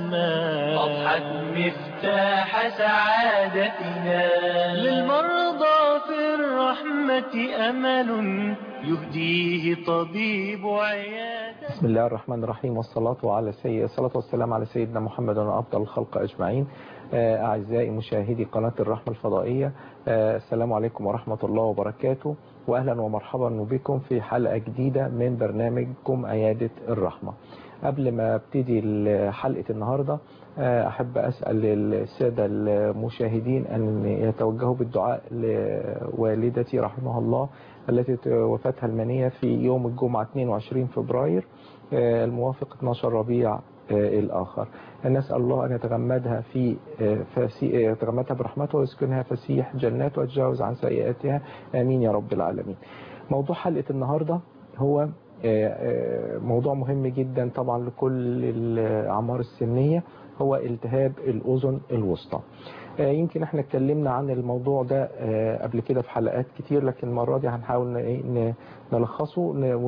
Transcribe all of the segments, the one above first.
الرحمن أضحت مفتاح سعادتنا للمرضى في الرحمة أمل يهديه طبيب عيادة بسم الله الرحمن الرحيم والصلاة على سيد الصلاة والسلام على سيدنا محمد وأفضل الخلق أجمعين أعزائي مشاهدي قناة الرحمة الفضائية السلام عليكم ورحمة الله وبركاته وأهلا ومرحبا بكم في حلقة جديدة من برنامجكم عيادة الرحمة قبل ما ابتدي حلقة النهاردة أحب أسأل السادة المشاهدين أن يتوجهوا بالدعاء لوالدتي رحمها الله التي وفاتها المنية في يوم الجمعة 22 فبراير الموافق 12 ربيع الآخر نسأل الله أن يتغمدها في يتغمدها برحمته ويسكنها فسيح جنات ويتجاوز عن سيئاتها آمين يا رب العالمين موضوع حلقة النهاردة هو موضوع مهم جدا طبعا لكل الأعمار السنية هو التهاب الأذن الوسطى يمكن احنا اتكلمنا عن الموضوع ده قبل كده في حلقات كتير لكن المرة دي هنحاول نلخصه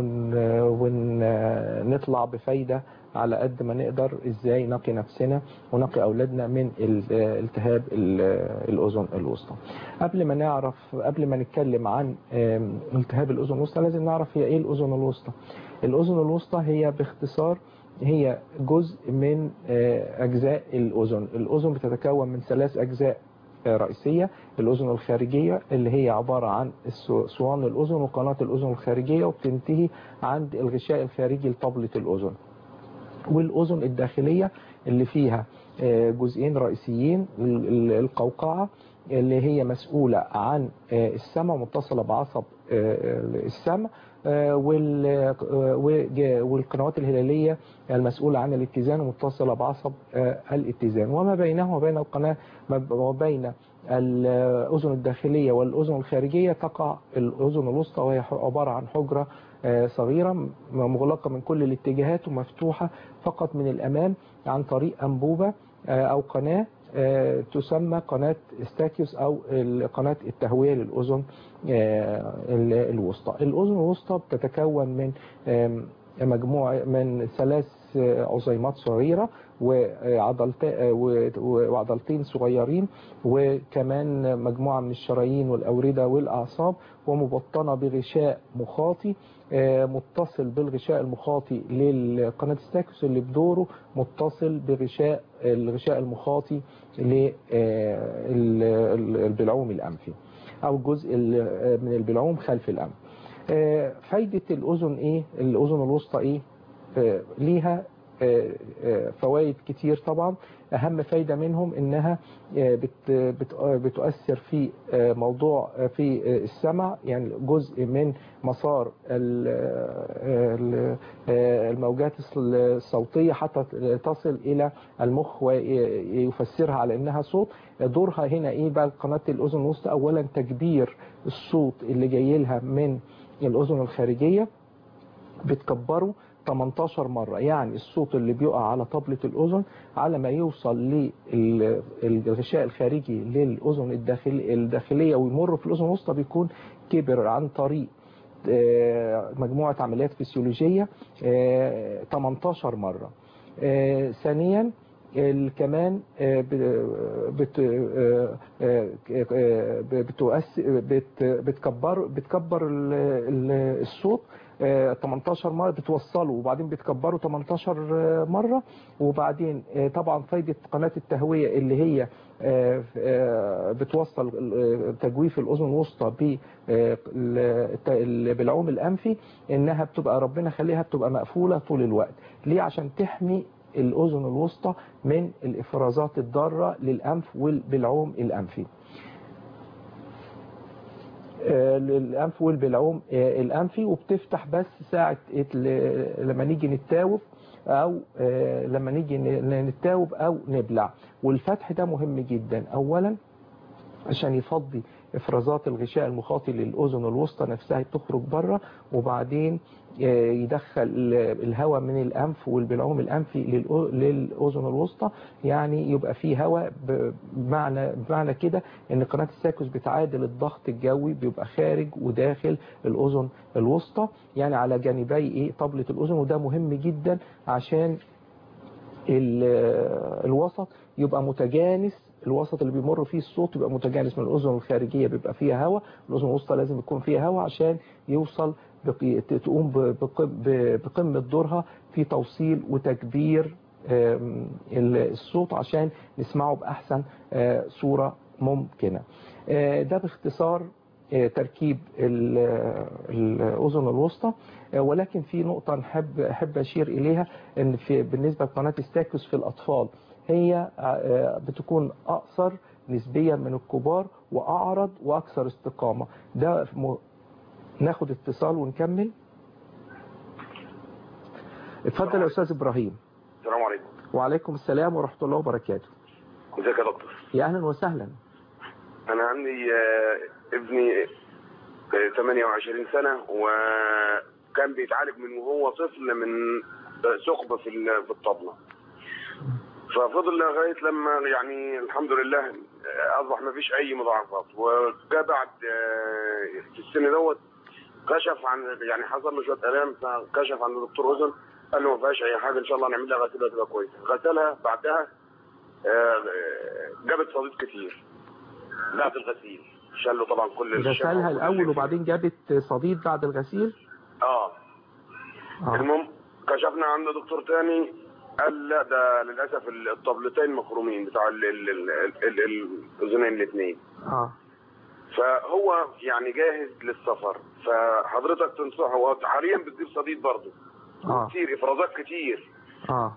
ونطلع بفايدة على قد ما نقدر ازاي نقي نفسنا ونقي اولادنا من التهاب الاذن الوسطى قبل ما نعرف قبل ما نتكلم عن التهاب الاذن الوسطى لازم نعرف هي ايه الاذن الوسطى الاذن الوسطى هي باختصار هي جزء من اجزاء الاذن الاذن بتتكون من ثلاث اجزاء رئيسية الأذن الخارجية اللي هي عبارة عن صوان الأذن وقناة الأذن الخارجية وبتنتهي عند الغشاء الخارجي لطبلة الأذن والأذن الداخلية اللي فيها جزئين رئيسيين القوقعة اللي هي مسؤولة عن السمع متصلة بعصب السمع والقنوات الهلالية المسؤولة عن الاتزان ومتصلة بعصب الاتزان وما بينهما وبين القناة وبين الأذن الداخلية والأذن الخارجية تقع الأذن الوسطى وهي عبارة عن حجرة صغيرة مغلقة من كل الاتجاهات ومفتوحة فقط من الأمام عن طريق أنبوبة أو قناة تسمى قناة ستاكيوس أو قناة التهوية للأذن الوسطى الأذن الوسطى بتتكون من مجموعة من ثلاث عظيمات صغيرة وعضلتين صغيرين وكمان مجموعة من الشرايين والأوردة والأعصاب ومبطنة بغشاء مخاطي متصل بالغشاء المخاطي للقناة ستاكس اللي بدوره متصل بغشاء الغشاء المخاطي للبلعوم الأنفي أو جزء من البلعوم خلف الأنف فايدة الأذن إيه الأذن الوسطى إيه ليها فوائد كتير طبعا أهم فايدة منهم إنها بتؤثر في موضوع في السمع يعني جزء من مسار الموجات الصوتية حتى تصل إلى المخ ويفسرها على إنها صوت دورها هنا إيه بقى قناة الأذن الوسطى أولا تكبير الصوت اللي جاي لها من الأذن الخارجية بتكبره 18 مرة يعني الصوت اللي بيقع على طبلة الأذن على ما يوصل للغشاء الخارجي للأذن الداخل الداخلية ويمر في الأذن الوسطى بيكون كبر عن طريق مجموعة عمليات فسيولوجية 18 مرة ثانيا كمان بت بتكبر بتكبر الصوت 18 مرة بتوصله وبعدين بتكبره 18 مرة وبعدين طبعا فايدة قناة التهوية اللي هي بتوصل تجويف الأذن الوسطى بالعوم الأنفي إنها بتبقى ربنا خليها بتبقى مقفولة طول الوقت ليه عشان تحمي الأذن الوسطى من الإفرازات الضارة للأنف والبلعوم الأنفي الأنف والبلعوم الأنفي وبتفتح بس ساعة لما نيجي نتاوب أو لما نيجي نتاوب أو نبلع والفتح ده مهم جدا أولا عشان يفضي افرازات الغشاء المخاطي للاذن الوسطى نفسها تخرج بره وبعدين يدخل الهواء من الانف والبلعوم الانفي للاذن الوسطى يعني يبقى فيه هواء بمعنى بمعنى كده ان قناه الساكوس بتعادل الضغط الجوي بيبقى خارج وداخل الاذن الوسطى يعني على جانبي ايه طبله الاذن وده مهم جدا عشان الوسط يبقى متجانس الوسط اللي بيمر فيه الصوت يبقى متجانس من الأذن الخارجية بيبقى فيها هواء الأذن الوسطى لازم يكون فيها هواء عشان يوصل بقي- تقوم ب- بقم- ب- بقمة دورها في توصيل وتكبير آم، ال- الصوت عشان نسمعه بأحسن آه، صورة ممكنة آه، ده باختصار آه، تركيب ال- الأذن الوسطى آه، ولكن في نقطة نحب أحب أشير إليها إن في بالنسبة لقناة ستاكس في الأطفال هي آه، بتكون أقصر نسبيا من الكبار وأعرض وأكثر استقامة ده م- ناخد اتصال ونكمل اتفضل يا أستاذ إبراهيم السلام عليكم وعليكم السلام ورحمة الله وبركاته ازيك يا دكتور يا أهلا وسهلا انا عندي آه، ابني آه، 28 سنه وكان بيتعالج من وهو طفل من ثقب في ال- في الطبله ففضل لغايه لما يعني الحمد لله آه، اصبح ما فيش اي مضاعفات وجاء بعد آه، في السن دوت كشف عن يعني حصل له شويه الام فكشف عند دكتور اذن قال له ما فيهاش اي حاجه ان شاء الله نعمل لها غسيل هتبقى كويسه غسلها بعدها آه، آه، جابت صديد كتير بعد الغسيل شال له طبعا كل الشمع غسلها وكل الأول اللي فيه. وبعدين جابت صديد بعد الغسيل اه آه. المهم كشفنا عند دكتور تاني قال لا ده للاسف الطبلتين مخرومين بتاع ال- ال- ال- ال- ال- الاذنين الاثنين آه فهو يعني جاهز للسفر فحضرتك تنصحه هو حاليا بتجيب صديد برضه آه كتير افرازات كتير آه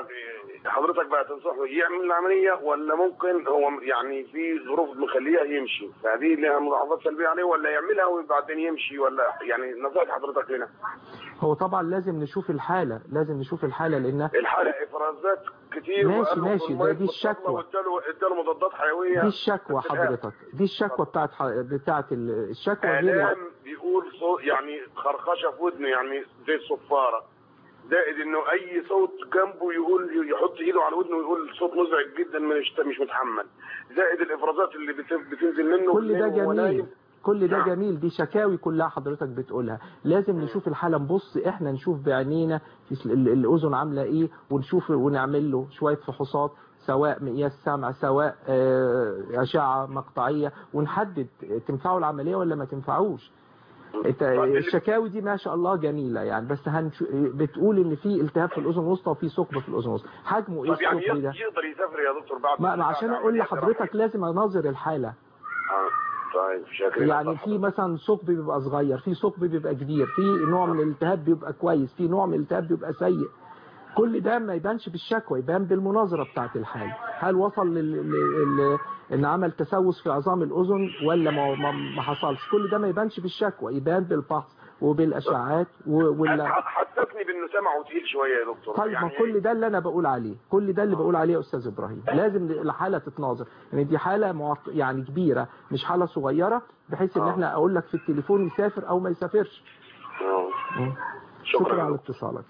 فحضرتك بقى تنصحه يعمل العمليه ولا ممكن هو يعني في ظروف مخليه يمشي فهذه لها مضاعفات سلبيه عليه ولا يعملها وبعدين يمشي ولا يعني نصيحه حضرتك لنا هو طبعا لازم نشوف الحالة لازم نشوف الحالة لأنها الحاله افرازات كتير ماشي، وقال له ماشي، في ده المية دي الشكوى. بالطبلة واداله اداله مضادات حيويه دي الشكوى حضرتك دي الشكوى بتاعت ح- بتاعت ال- الشكوى غير الام بيقول صوت يعني خرخشه في ودنه يعني زي الصفاره زائد انه اي صوت جنبه يقول يحط ايده على ودنه ويقول صوت مزعج جدا مش مش متحمل زائد الافرازات اللي بت- بتنزل منه كل ده بالليل وهو جميل نايم. كل ده نعم. جميل دي شكاوي كلها حضرتك بتقولها لازم نشوف الحالة نبص احنا نشوف بعينينا في ال- ال- الأذن عاملة ايه ونشوف ونعمل له شوية فحوصات سواء مقياس سمع سواء آه، أشعة مقطعية ونحدد تنفعه العملية ولا ما تنفعوش انت الشكاوي دي ما شاء الله جميلة يعني بس هنشو بتقول ان في التهاب في الأذن الوسطى وفي ثقب في الأذن الوسطى حجمه ايه طب يعني الثقب ده يقدر يسافر يا دكتور بعد ما ما عشان اقول لحضرتك لازم اناظر الحالة آه، طيب شكرا يعني في مثلا ثقب بيبقى صغير في ثقب بيبقى كبير في نوع من الالتهاب بيبقى كويس في نوع من الالتهاب بيبقى سيء كل ده ما يبانش بالشكوى يبان بالمناظرة بتاعت الحالة هل وصل لل... لل... ان عمل تسوس في عظام الاذن ولا ما, ما... ما حصلش كل ده ما يبانش بالشكوى يبان بالفحص وبالاشعاعات و... ولا حسسني بانه سمعه تقيل شويه يا دكتور طيب ما يعني كل ده اللي انا بقول عليه كل ده اللي بقول عليه يا استاذ ابراهيم لازم الحاله تتناظر يعني دي حاله معق... يعني كبيره مش حاله صغيره بحيث ان آه. احنا اقول لك في التليفون يسافر او ما يسافرش آه. مم. شكرا شكرا يا على دكتور. اتصالك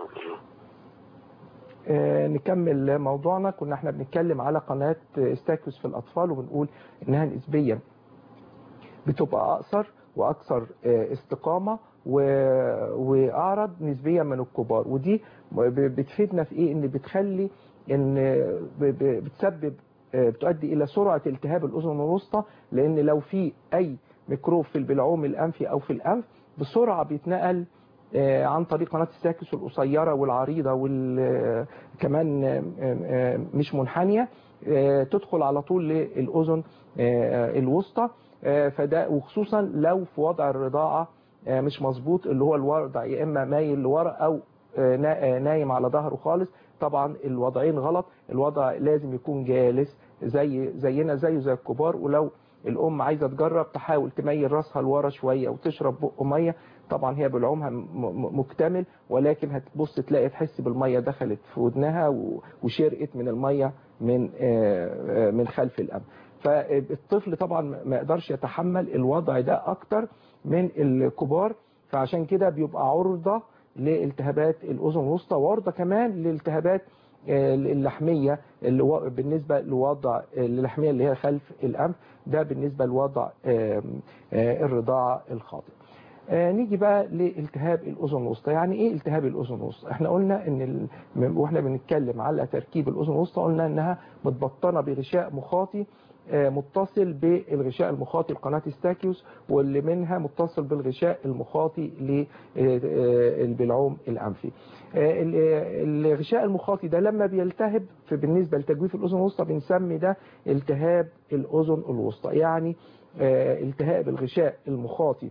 آه، نكمل موضوعنا كنا احنا بنتكلم على قناة استاكوس في الأطفال وبنقول إنها نسبيا بتبقى أقصر وأكثر آه، استقامة و- وأعرض نسبيا من الكبار ودي ب- بتفيدنا في إيه إن بتخلي إن ب- ب- بتسبب آه، بتؤدي إلى سرعة التهاب الأذن الوسطى لأن لو في أي ميكروب في البلعوم الأنفي أو في الأنف بسرعة بيتنقل آه، عن طريق قناة الساكس القصيرة والعريضة وكمان مش منحنية آه، تدخل على طول للأذن آه، الوسطى آه، فده وخصوصا لو في وضع الرضاعة آه، مش مظبوط اللي هو الوضع يا إما مايل لورا أو آه، نا- آه، نايم على ظهره خالص طبعا الوضعين غلط الوضع لازم يكون جالس زي زينا زيه زي الكبار ولو الام عايزه تجرب تحاول تميل راسها لورا شويه وتشرب بق ميه طبعا هي بلعومها م- م- مكتمل ولكن هتبص تلاقي تحس بالميه دخلت في ودنها و- وشرقت من الميه من آه، آه، من خلف الانف فالطفل طبعا ما يقدرش يتحمل الوضع ده اكتر من الكبار فعشان كده بيبقى عرضه لالتهابات الاذن الوسطى وعرضه كمان لالتهابات آه، اللحميه اللي و- بالنسبه لوضع اللحميه اللي هي خلف الانف ده بالنسبه لوضع آم، آه، الرضاعه الخاطئ آه نيجي بقى لالتهاب الاذن الوسطى يعني ايه التهاب الاذن الوسطى احنا قلنا ان ال... واحنا بنتكلم على تركيب الاذن الوسطى قلنا انها متبطنه بغشاء مخاطي آه متصل بالغشاء المخاطي القناة ستاكيوس واللي منها متصل بالغشاء المخاطي للبلعوم الأنفي الغشاء المخاطي ده لما بيلتهب في بالنسبة لتجويف الأذن الوسطى بنسمي ده التهاب الأذن الوسطى يعني التهاب الغشاء المخاطي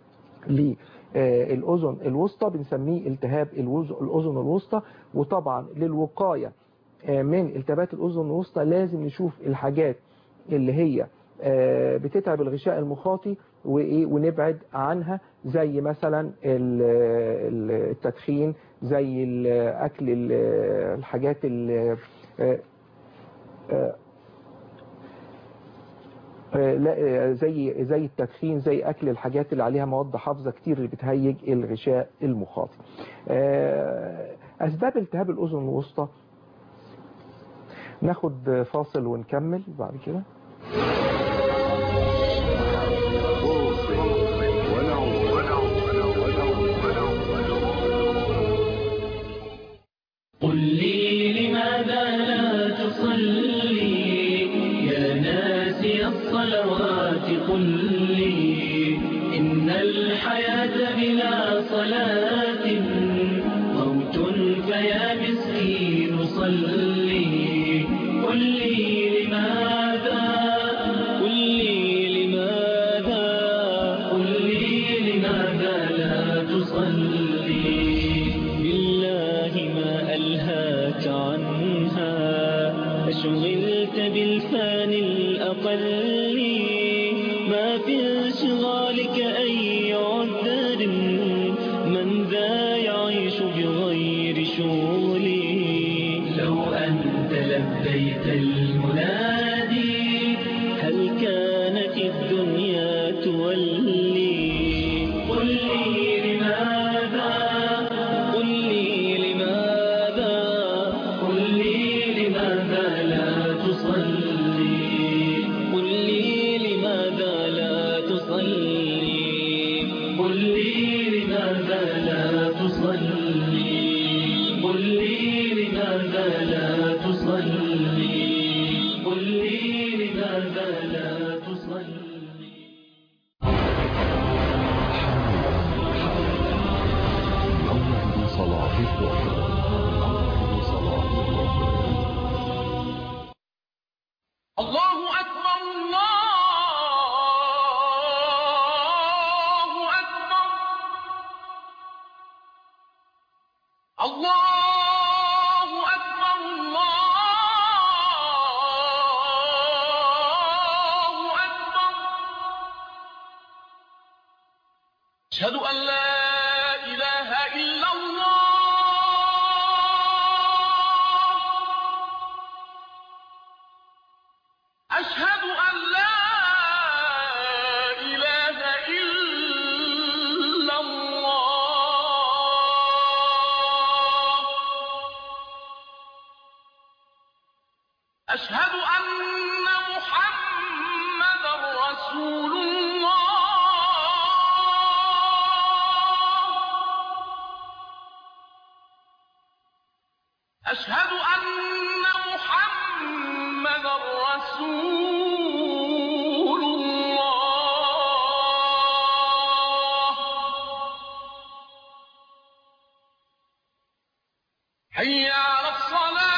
للأذن الوسطى بنسميه التهاب الأذن الوسطى وطبعا للوقاية من التهابات الأذن الوسطى لازم نشوف الحاجات اللي هي بتتعب الغشاء المخاطي ونبعد عنها زي مثلا التدخين زي الاكل الحاجات اللي لا زي زي التدخين زي اكل الحاجات اللي عليها مواد حافظه كتير اللي بتهيج الغشاء المخاطي اسباب التهاب الاذن الوسطى ناخد فاصل ونكمل بعد كده قل لي لماذا لا تصلي يا ناسي الصلوات قل لي إن الحياة بلا صلاة موت فيا مسكين صلي قل لي لماذا قل لي لماذا قل لي لماذا لا تصلي بالله ما ألهاك عنها أشغلت بالفان الأقل ما في انشغالك أي عذر من ذا يعيش بغير شغلي لو أنت لبيت المنادي هل كانت الدنيا تولي قل لي لماذا قل لي لماذا قل لي لماذا لا تصلي قل لي لماذا لا تصلي قل لي لماذا لا تصلي قل لي لماذا لا تصلي قل لي لماذا لا تصلي موعد صلاة الظهر موعد صلاة الظهر الله أكبر الله أكبر الله أكبر الله أكبر أشهد أن لا إله إلا الله أشهد أن لا إله إلا الله أشهد أن محمدا رسول الله أشهد أن محمدا رسول الله حي على الصلاة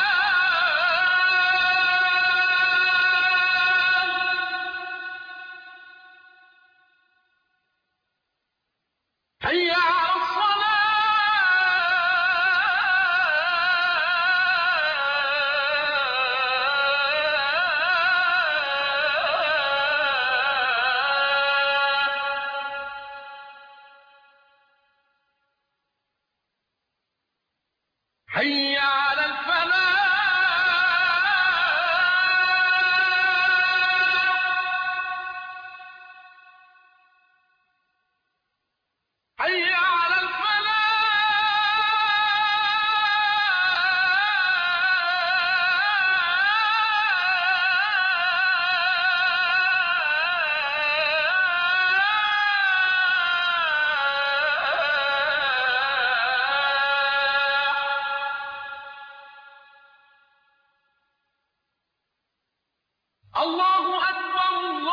الله أكبر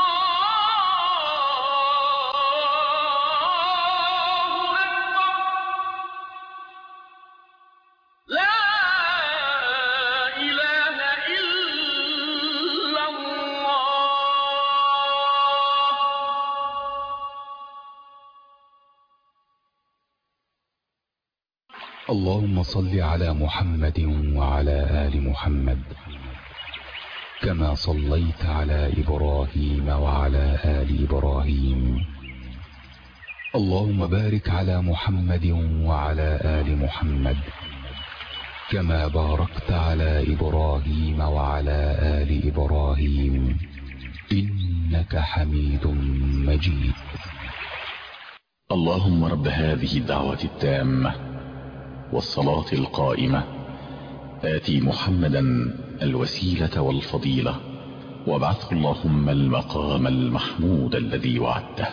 الله أكبر لا إله إلا الله اللهم صل على محمد وعلى آل محمد كما صليت على إبراهيم وعلى آل إبراهيم اللهم بارك على محمد وعلى آل محمد كما باركت على إبراهيم وعلى آل إبراهيم إنك حميد مجيد اللهم رب هذه الدعوة التامة والصلاة القائمة آتي محمدا الوسيلة والفضيلة وابعثه اللهم المقام المحمود الذي وعدته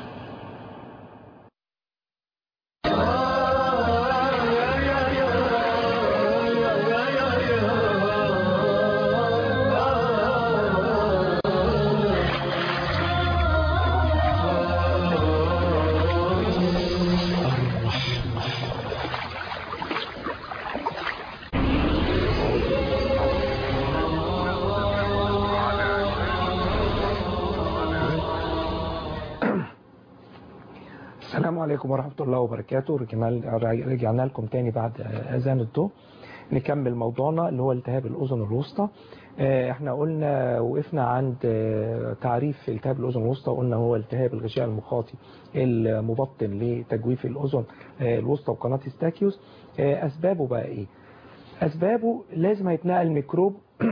السلام عليكم ورحمة الله وبركاته رجعنا رجعنا لكم تاني بعد أذان الظهر نكمل موضوعنا اللي هو التهاب الأذن الوسطى آه، احنا قلنا وقفنا عند آه، تعريف التهاب الأذن الوسطى قلنا هو التهاب الغشاء المخاطي المبطن لتجويف الأذن آه، الوسطى وقناة ستاكيوس آه، أسبابه بقى إيه أسبابه لازم هيتنقل ميكروب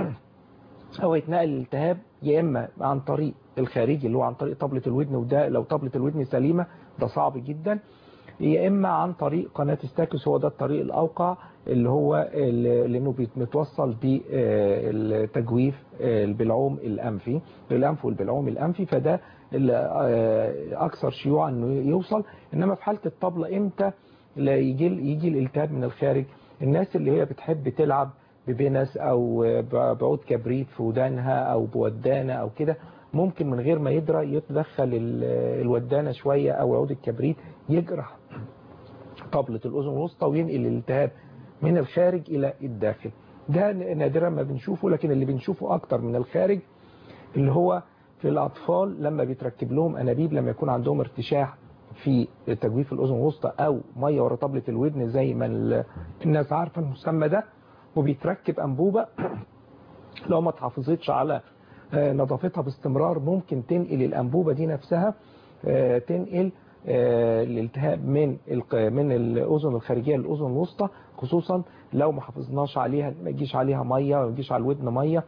او يتنقل الالتهاب يا اما عن طريق الخارجي اللي هو عن طريق طبلة الودن وده لو طبلة الودن سليمة ده صعب جدا يا اما عن طريق قناة ستاكس هو ده الطريق الاوقع اللي هو ال- لانه بيت- متوصل بالتجويف البلعوم الانفي الانف والبلعوم الانفي فده ال- آه، اكثر شيوعا انه يوصل انما في حالة الطبلة امتى لا يجي يجي الالتهاب من الخارج الناس اللي هي بتحب تلعب ببنس او ب- بعود كبريت في ودانها او بودانه او كده ممكن من غير ما يدرى يتدخل ال- الودانه شويه او عود الكبريت يجرح طبلة الأذن الوسطى وينقل الالتهاب من الخارج إلى الداخل ده نادرا ما بنشوفه لكن اللي بنشوفه أكتر من الخارج اللي هو في الأطفال لما بيتركب لهم أنابيب لما يكون عندهم ارتشاح في تجويف الأذن الوسطى أو مية ورا طبلة الودن زي ما ال- الناس عارفة المسمى ده وبيتركب أنبوبة لو ما تحافظتش على آه، نظافتها باستمرار ممكن تنقل الأنبوبة دي نفسها آه، تنقل آه، الالتهاب من الق- من الأذن الخارجية للأذن الوسطى خصوصا لو ما حافظناش عليها ما يجيش عليها مية ما يجيش على الودن مية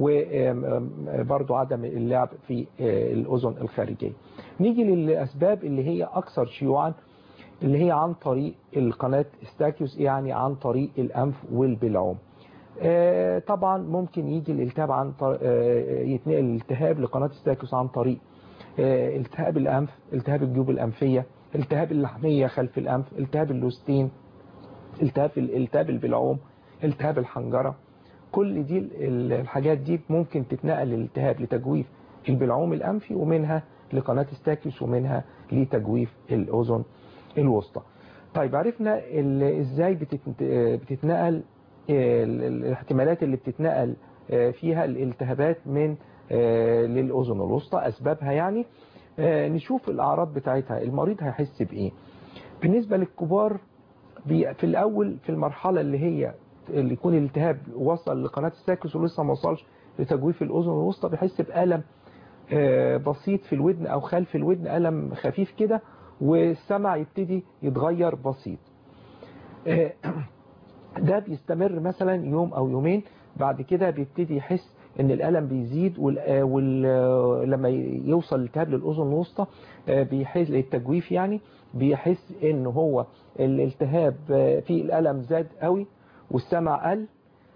وبرضو عدم اللعب في آه، الأذن الخارجية نيجي للأسباب اللي هي أكثر شيوعا اللي هي عن طريق القناة ستاكيوس يعني عن طريق الأنف والبلعوم آه، طبعا ممكن يجي الالتهاب عن طر... آه، يتنقل الالتهاب لقناة ستاكيوس عن طريق آه، التهاب الأنف التهاب الجيوب الأنفية التهاب اللحمية خلف الأنف التهاب اللوستين التهاب التهاب البلعوم التهاب الحنجرة كل دي ال- الحاجات دي ممكن تتنقل الالتهاب لتجويف البلعوم الأنفي ومنها لقناة ستاكيوس ومنها لتجويف الأذن الوسطى طيب عرفنا ال- ازاي بتت- بتتنقل ال- ال- الاحتمالات اللي بتتنقل آه، فيها الالتهابات من آه، للأذن الوسطى أسبابها يعني آه، نشوف الأعراض بتاعتها المريض هيحس بإيه بالنسبة للكبار بي- في الأول في المرحلة اللي هي اللي يكون الالتهاب وصل لقناة الساكس ولسه ما وصلش لتجويف الأذن الوسطى بيحس بألم آه، بسيط في الودن أو خلف الودن ألم خفيف كده والسمع يبتدي يتغير بسيط آه، ده بيستمر مثلا يوم أو يومين بعد كده بيبتدي يحس ان الألم بيزيد وال... آه، وال... آه، لما يوصل الالتهاب للأذن الوسطى آه، بيحس التجويف يعني بيحس ان هو الالتهاب آه، فيه الألم زاد قوي والسمع قل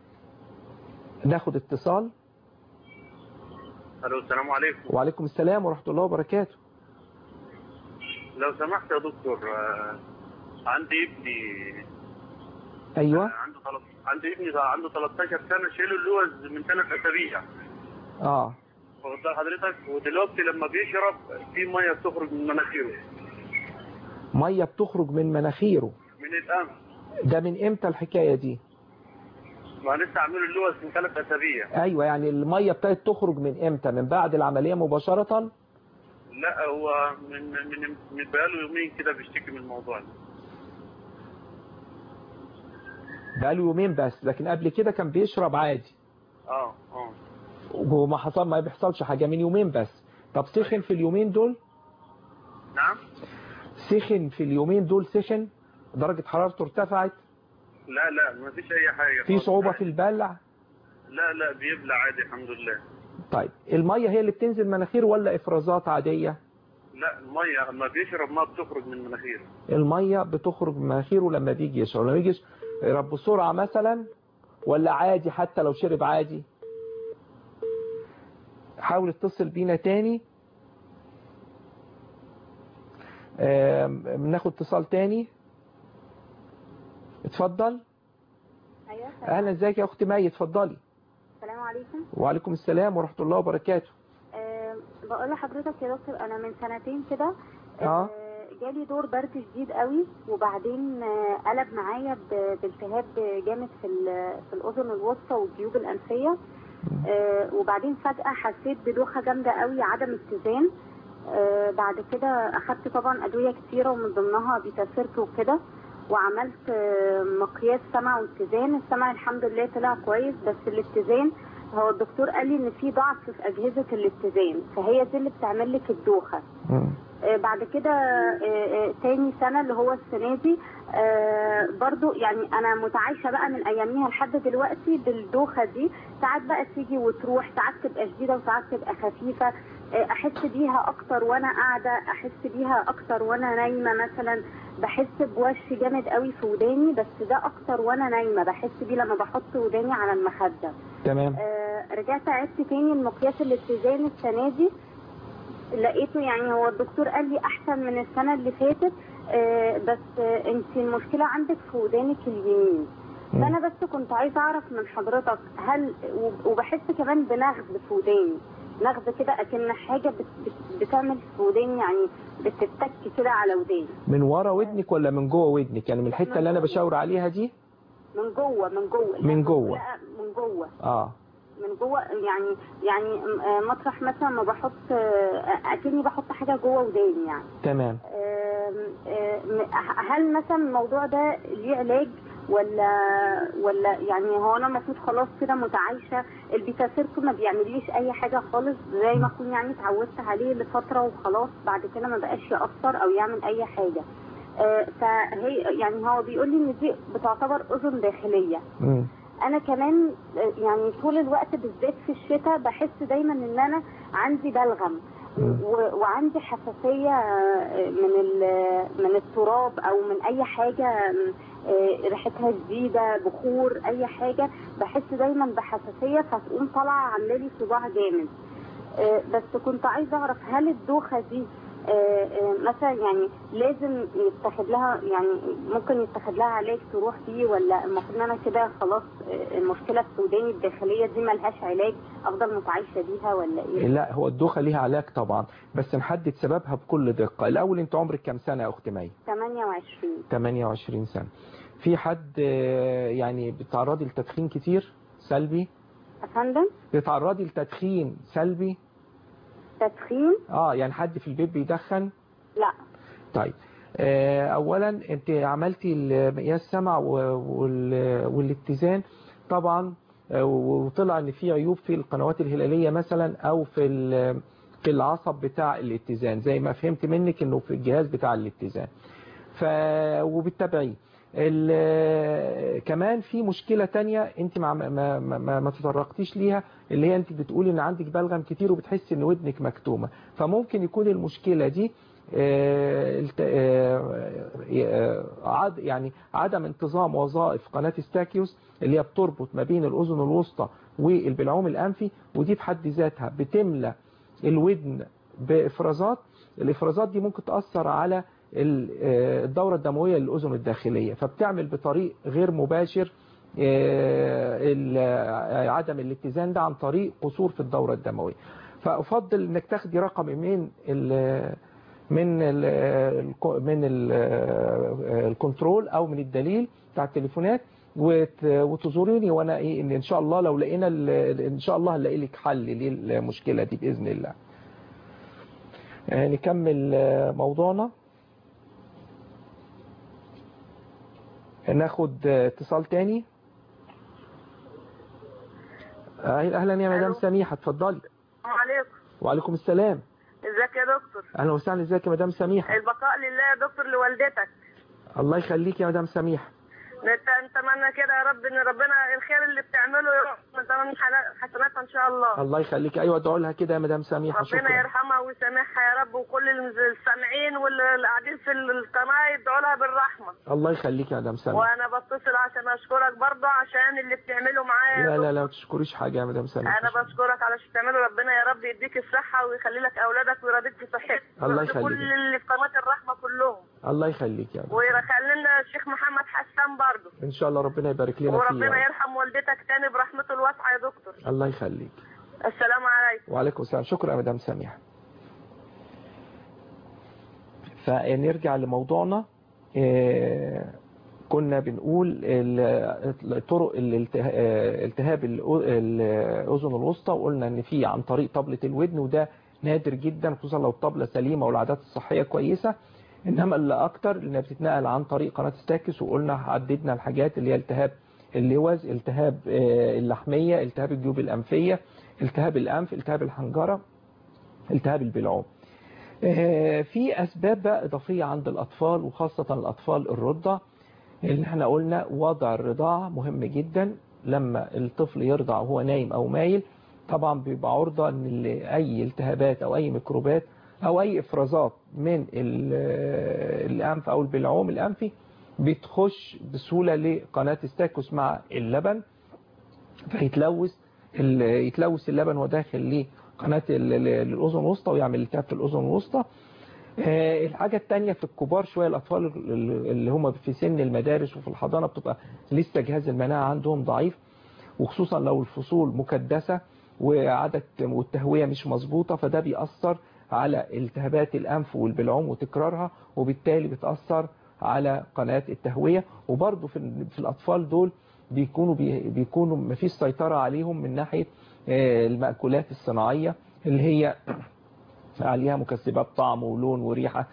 ناخد اتصال الو السلام عليكم وعليكم السلام ورحمة الله وبركاته لو سمحت يا دكتور آه، عندي ابني ايوه عنده تلت- عندي ابني عنده 13 سنه شايله اللوز من ثلاث اسابيع اه واخد بال حضرتك ودلوقتي لما بيشرب في ميه بتخرج من مناخيره ميه بتخرج من مناخيره من الانف ده من امتى الحكايه دي ما لسه عاملين اللوز من ثلاث اسابيع ايوه يعني الميه ابتدت تخرج من امتى من بعد العمليه مباشره لا هو من من من بقاله يومين كده بيشتكي من الموضوع ده بقاله يومين بس لكن قبل كده كان بيشرب عادي اه اه وما حصل ما بيحصلش حاجه من يومين بس طب سخن في اليومين دول نعم سخن في اليومين دول سخن درجه حرارته ارتفعت لا لا ما فيش اي حاجه في خالص. صعوبه في البلع لا لا بيبلع عادي الحمد لله طيب الميه هي اللي بتنزل مناخيره ولا افرازات عاديه لا الميه اما بيشرب ما بتخرج من مناخيره الميه بتخرج من مناخيره لما بيجي يشرب لما بيجي يشرب بسرعه مثلا ولا عادي حتى لو شرب عادي حاول اتصل بينا تاني آم، ناخد اتصال تاني اتفضل ايوه اهلا ازيك يا اخت مي اتفضلي السلام عليكم وعليكم السلام ورحمه الله وبركاته أه بقول لحضرتك يا دكتور انا من سنتين كده اه جالي دور برد شديد قوي وبعدين آه، قلب معايا ب- بالتهاب جامد في ال- في الاذن الوسطى والجيوب الانفيه آه، وبعدين فجاه حسيت بدوخه جامده قوي عدم اتزان آه، بعد كده اخدت طبعا ادويه كتيره ومن ضمنها بيتاسيرت وكده وعملت آه، مقياس سمع واتزان السمع الحمد لله طلع كويس بس الاتزان هو الدكتور قال لي ان في ضعف في اجهزه الاتزان فهي دي اللي بتعمل لك الدوخه آه، بعد كده آه، آه، تاني سنة اللي هو السنة دي آه، برضو يعني أنا متعايشة بقى من أياميها لحد دلوقتي بالدوخة دي ساعات بقى تيجي وتروح ساعات تبقى شديدة وساعات تبقى خفيفة آه، أحس بيها أكتر وأنا قاعدة أحس بيها أكتر وأنا نايمة مثلا بحس بوش جامد قوي في وداني بس ده أكتر وأنا نايمة بحس بيه لما بحط وداني على المخدة تمام آه، رجعت عدت تاني المقياس الاتزان السنة دي لقيته يعني هو الدكتور قال لي احسن من السنه اللي فاتت آه، بس آه، انت المشكله عندك في ودانك اليمين فانا بس كنت عايزه اعرف من حضرتك هل وب- وبحس كمان بنغز في وداني نغز كده اكن حاجه بت بت بتعمل في وداني يعني بتتك كده على وداني من ورا ودنك ولا من جوه ودنك يعني من الحته اللي انا بشاور عليها دي من جوه من جوه من جوه. لا من جوه اه من جوه يعني يعني آه، مطرح مثلا ما بحط آه، اكني بحط حاجه جوه وداني يعني تمام آم، آم، هل مثلا الموضوع ده ليه علاج ولا ولا يعني هو انا المفروض خلاص كده متعايشه البيتاسيركو ما بيعمليش اي حاجه خالص زي ما اكون يعني اتعودت عليه لفتره وخلاص بعد كده ما بقاش ياثر او يعمل اي حاجه آه، فهي يعني هو بيقول لي ان دي بتعتبر اذن داخليه مم. انا كمان آه، يعني طول الوقت بالذات في الشتاء بحس دايما ان انا عندي بلغم و- وعندي حساسيه آه، من ال- من التراب او من اي حاجه آه، ريحتها شديده بخور اي حاجه بحس دايما بحساسيه فتقوم طالعه عامله لي صداع جامد آه، بس كنت عايزه اعرف هل الدوخه دي آه، آه، مثلا يعني لازم يتخذ لها يعني ممكن يتخذ لها علاج تروح فيه ولا المفروض ان انا كده خلاص آه، المشكله السوداني الداخليه دي ملهاش علاج افضل متعايشه بيها ولا ايه؟ لا هو الدوخه ليها علاج طبعا بس نحدد سببها بكل دقه الاول انت عمرك كام سنه يا اخت مي 28 28 سنه في حد آه، يعني بتتعرضي لتدخين كتير سلبي افندم بتتعرضي لتدخين سلبي تدخين اه يعني حد في البيت بيدخن لا طيب آه، اولا انت عملتي مقياس سمع و- وال- والاتزان طبعا آه، وطلع ان في عيوب في القنوات الهلاليه مثلا او في ال- في العصب بتاع الاتزان زي ما فهمت منك انه في الجهاز بتاع الاتزان ف وبالتبعيه ال- كمان في مشكلة تانية انت ما, ما, ما, ما تطرقتيش ليها اللي هي انت بتقولي ان عندك بلغم كتير وبتحسي ان ودنك مكتومة فممكن يكون المشكلة دي آه، الت- آه، آه، عد يعني عدم انتظام وظائف قناة ستاكيوس اللي هي بتربط ما بين الأذن الوسطى والبلعوم الأنفي ودي بحد ذاتها بتملى الودن بإفرازات الإفرازات دي ممكن تأثر على ال- آه، الدورة الدموية للأذن الداخلية فبتعمل بطريق غير مباشر آه، ال- آه، عدم الاتزان ده عن طريق قصور في الدورة الدموية فافضل انك تاخدي رقم من ال من ال من ال الكنترول او من الدليل بتاع التليفونات وت- وتزوريني وانا ايه ان ان شاء الله لو لقينا ال- ان شاء الله هنلاقي لك حل للمشكله دي باذن الله آه، نكمل آه، موضوعنا ناخد آه، اتصال تاني آه، اهلا يا مدام سميحه اتفضلي السلام عليكم وعليكم السلام ازيك يا دكتور اهلا وسهلا ازيك يا مدام سميحه البقاء لله يا دكتور لوالدتك الله يخليك يا مدام سميحه نت- نتمنى كده يا رب ان ربنا الخير اللي بتعمله يا رب نتمنى حلا- حسناتها ان شاء الله الله يخليك ايوه ادعوا لها كده يا مدام سميحه ربنا شكرا يرحمها ويسامحها يا رب وكل الم- السامعين واللي قاعدين في القناه يدعوا لها بالرحمه الله يخليك يا مدام سميحه وانا بتصل عشان اشكرك برضه عشان اللي بتعمله معايا يا لا لا دكتور. لا ما تشكريش حاجه يا مدام سميحه انا بشكرك على اللي بتعمله ربنا يا رب يديك الصحه ويخلي لك اولادك ويرضيك بصحتك الله ويرضي يخليك. كل اللي في قناه الرحمه كلهم الله يخليك يا مدام ويخلي لنا الشيخ محمد حسان برضه ان شاء الله ربنا يبارك لنا فيه وربنا يا رب. يرحم والدتك تاني برحمته الواسعه يا دكتور الله يخليك السلام عليكم وعليكم السلام شكرا يا مدام سميحه فنرجع لموضوعنا آه، كنا بنقول ال- طرق الالته- آه، التهاب الأو- الأذن الوسطى وقلنا ان في عن طريق طبلة الودن وده نادر جدا خصوصا لو الطبلة سليمة والعادات الصحية كويسة انما اللي اكتر انها بتتنقل عن طريق قناة ستاكس وقلنا عددنا الحاجات اللي هي التهاب اللوز التهاب آه، اللحمية التهاب الجيوب الأنفية التهاب الأنف التهاب الحنجرة التهاب البلعوم آه، في أسباب بقى إضافية عند الأطفال وخاصة الأطفال الرضع اللي احنا قلنا وضع الرضاعة مهم جدا لما الطفل يرضع وهو نايم أو مايل طبعا بيبقى عرضة ان ال- أي التهابات أو أي ميكروبات أو أي إفرازات من ال- الأنف أو البلعوم الأنفي بتخش بسهولة لقناة ستاكوس مع اللبن فيتلوث ال- يتلوث اللبن وداخل لقناة ال- ال- الأذن الوسطى ويعمل التهاب في الأذن الوسطى آه، الحاجة التانية في الكبار شوية الأطفال ال- اللي هم في سن المدارس وفي الحضانة بتبقى لسه جهاز المناعة عندهم ضعيف وخصوصا لو الفصول مكدسة وعدد والتهوية مش مظبوطة فده بيأثر على التهابات الأنف والبلعوم وتكرارها وبالتالي بتأثر على قناة التهوية وبرضه في, في الأطفال دول بيكونوا بي بيكونوا مفيش سيطرة عليهم من ناحية آه، المأكولات الصناعية اللي هي عليها مكسبات طعم ولون وريحة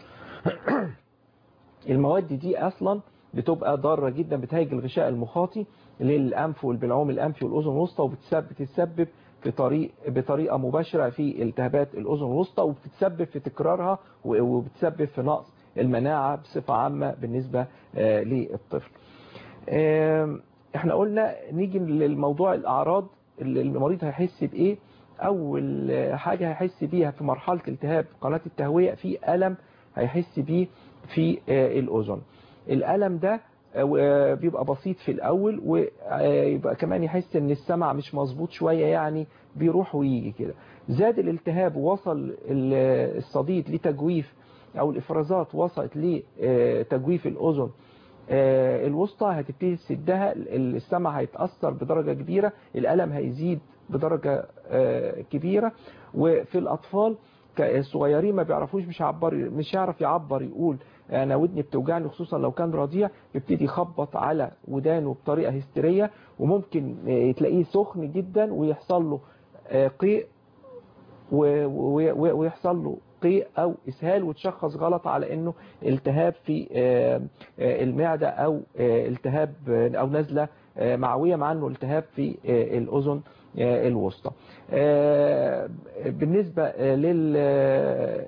المواد دي أصلا بتبقى ضارة جدا بتهيج الغشاء المخاطي للأنف والبلعوم الأنفي والأذن الوسطى وبتسبب في طريق بطريقة مباشرة في التهابات الأذن الوسطى وبتسبب في تكرارها وبتسبب في نقص المناعة بصفة عامة بالنسبة آه، للطفل آم، احنا قلنا نيجي للموضوع الأعراض اللي المريض هيحس بإيه أول حاجة هيحس بيها في مرحلة التهاب قناة التهوية في ألم هيحس بيه في آه، الأذن الألم ده آه، بيبقى بسيط في الأول ويبقى كمان يحس ان السمع مش مظبوط شوية يعني بيروح ويجي كده زاد الالتهاب ووصل ال- الصديد لتجويف او الافرازات وصلت لتجويف الأذن آه، الوسطى هتبتدي تسدها ال- السمع هيتأثر بدرجة كبيرة الألم هيزيد بدرجة آه، كبيرة وفي الأطفال ك- الصغيرين ما بيعرفوش مش عبر مش يعرف يعبر يقول انا ودني بتوجعني خصوصا لو كان رضيع يبتدي يخبط على ودانه بطريقه هستيريه وممكن آه، تلاقيه سخن جدا ويحصل له آه، قيء و- و- و- ويحصل له قيء او اسهال وتشخص غلط على انه التهاب في آه، آه، المعده او آه، التهاب آه، او نزله آه، معويه مع انه التهاب في آه، الاذن آه، الوسطى آه، بالنسبه آه، لل آه،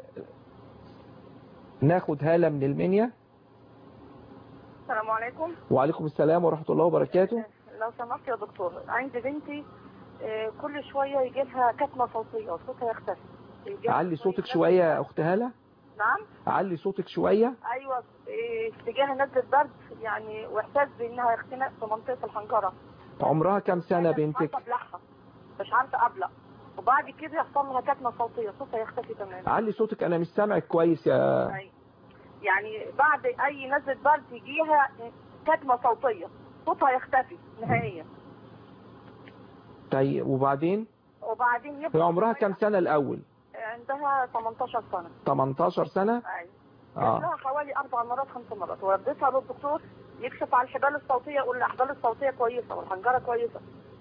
ناخد هالة من المنيا السلام عليكم وعليكم السلام ورحمة الله وبركاته لو سمحت يا دكتور عندي بنتي آه، كل شويه يجي لها كتمه صوتيه وصوتها يختفي يجي لها علي صوتك شوية شوية يا أخت هالة نعم علي صوتك شوية ايوه إيه، اتجاه نزله برد يعني واحساس بانها اختناق في منطقه الحنجره عمرها كام سنة مش بنتك عارفه ابلعها مش عارفه ابلع وبعد كده يحصل لها كتمه صوتيه صوتها يختفي تماما علي صوتك أنا مش سامعك كويس يا أيوة. يعني بعد اي نزله برد يجيها كتمه صوتيه صوتها يختفي نهائيا طيب وبعدين وبعدين هي يبقى عمرها كام سنة الأول عندها 18 سنة 18 سنة ايوه اه عندها حوالي اربع مرات خمس مرات وديتها للدكتور يكشف على الحبال الصوتيه يقول الاحبال الصوتيه كويسه والحنجره كويسه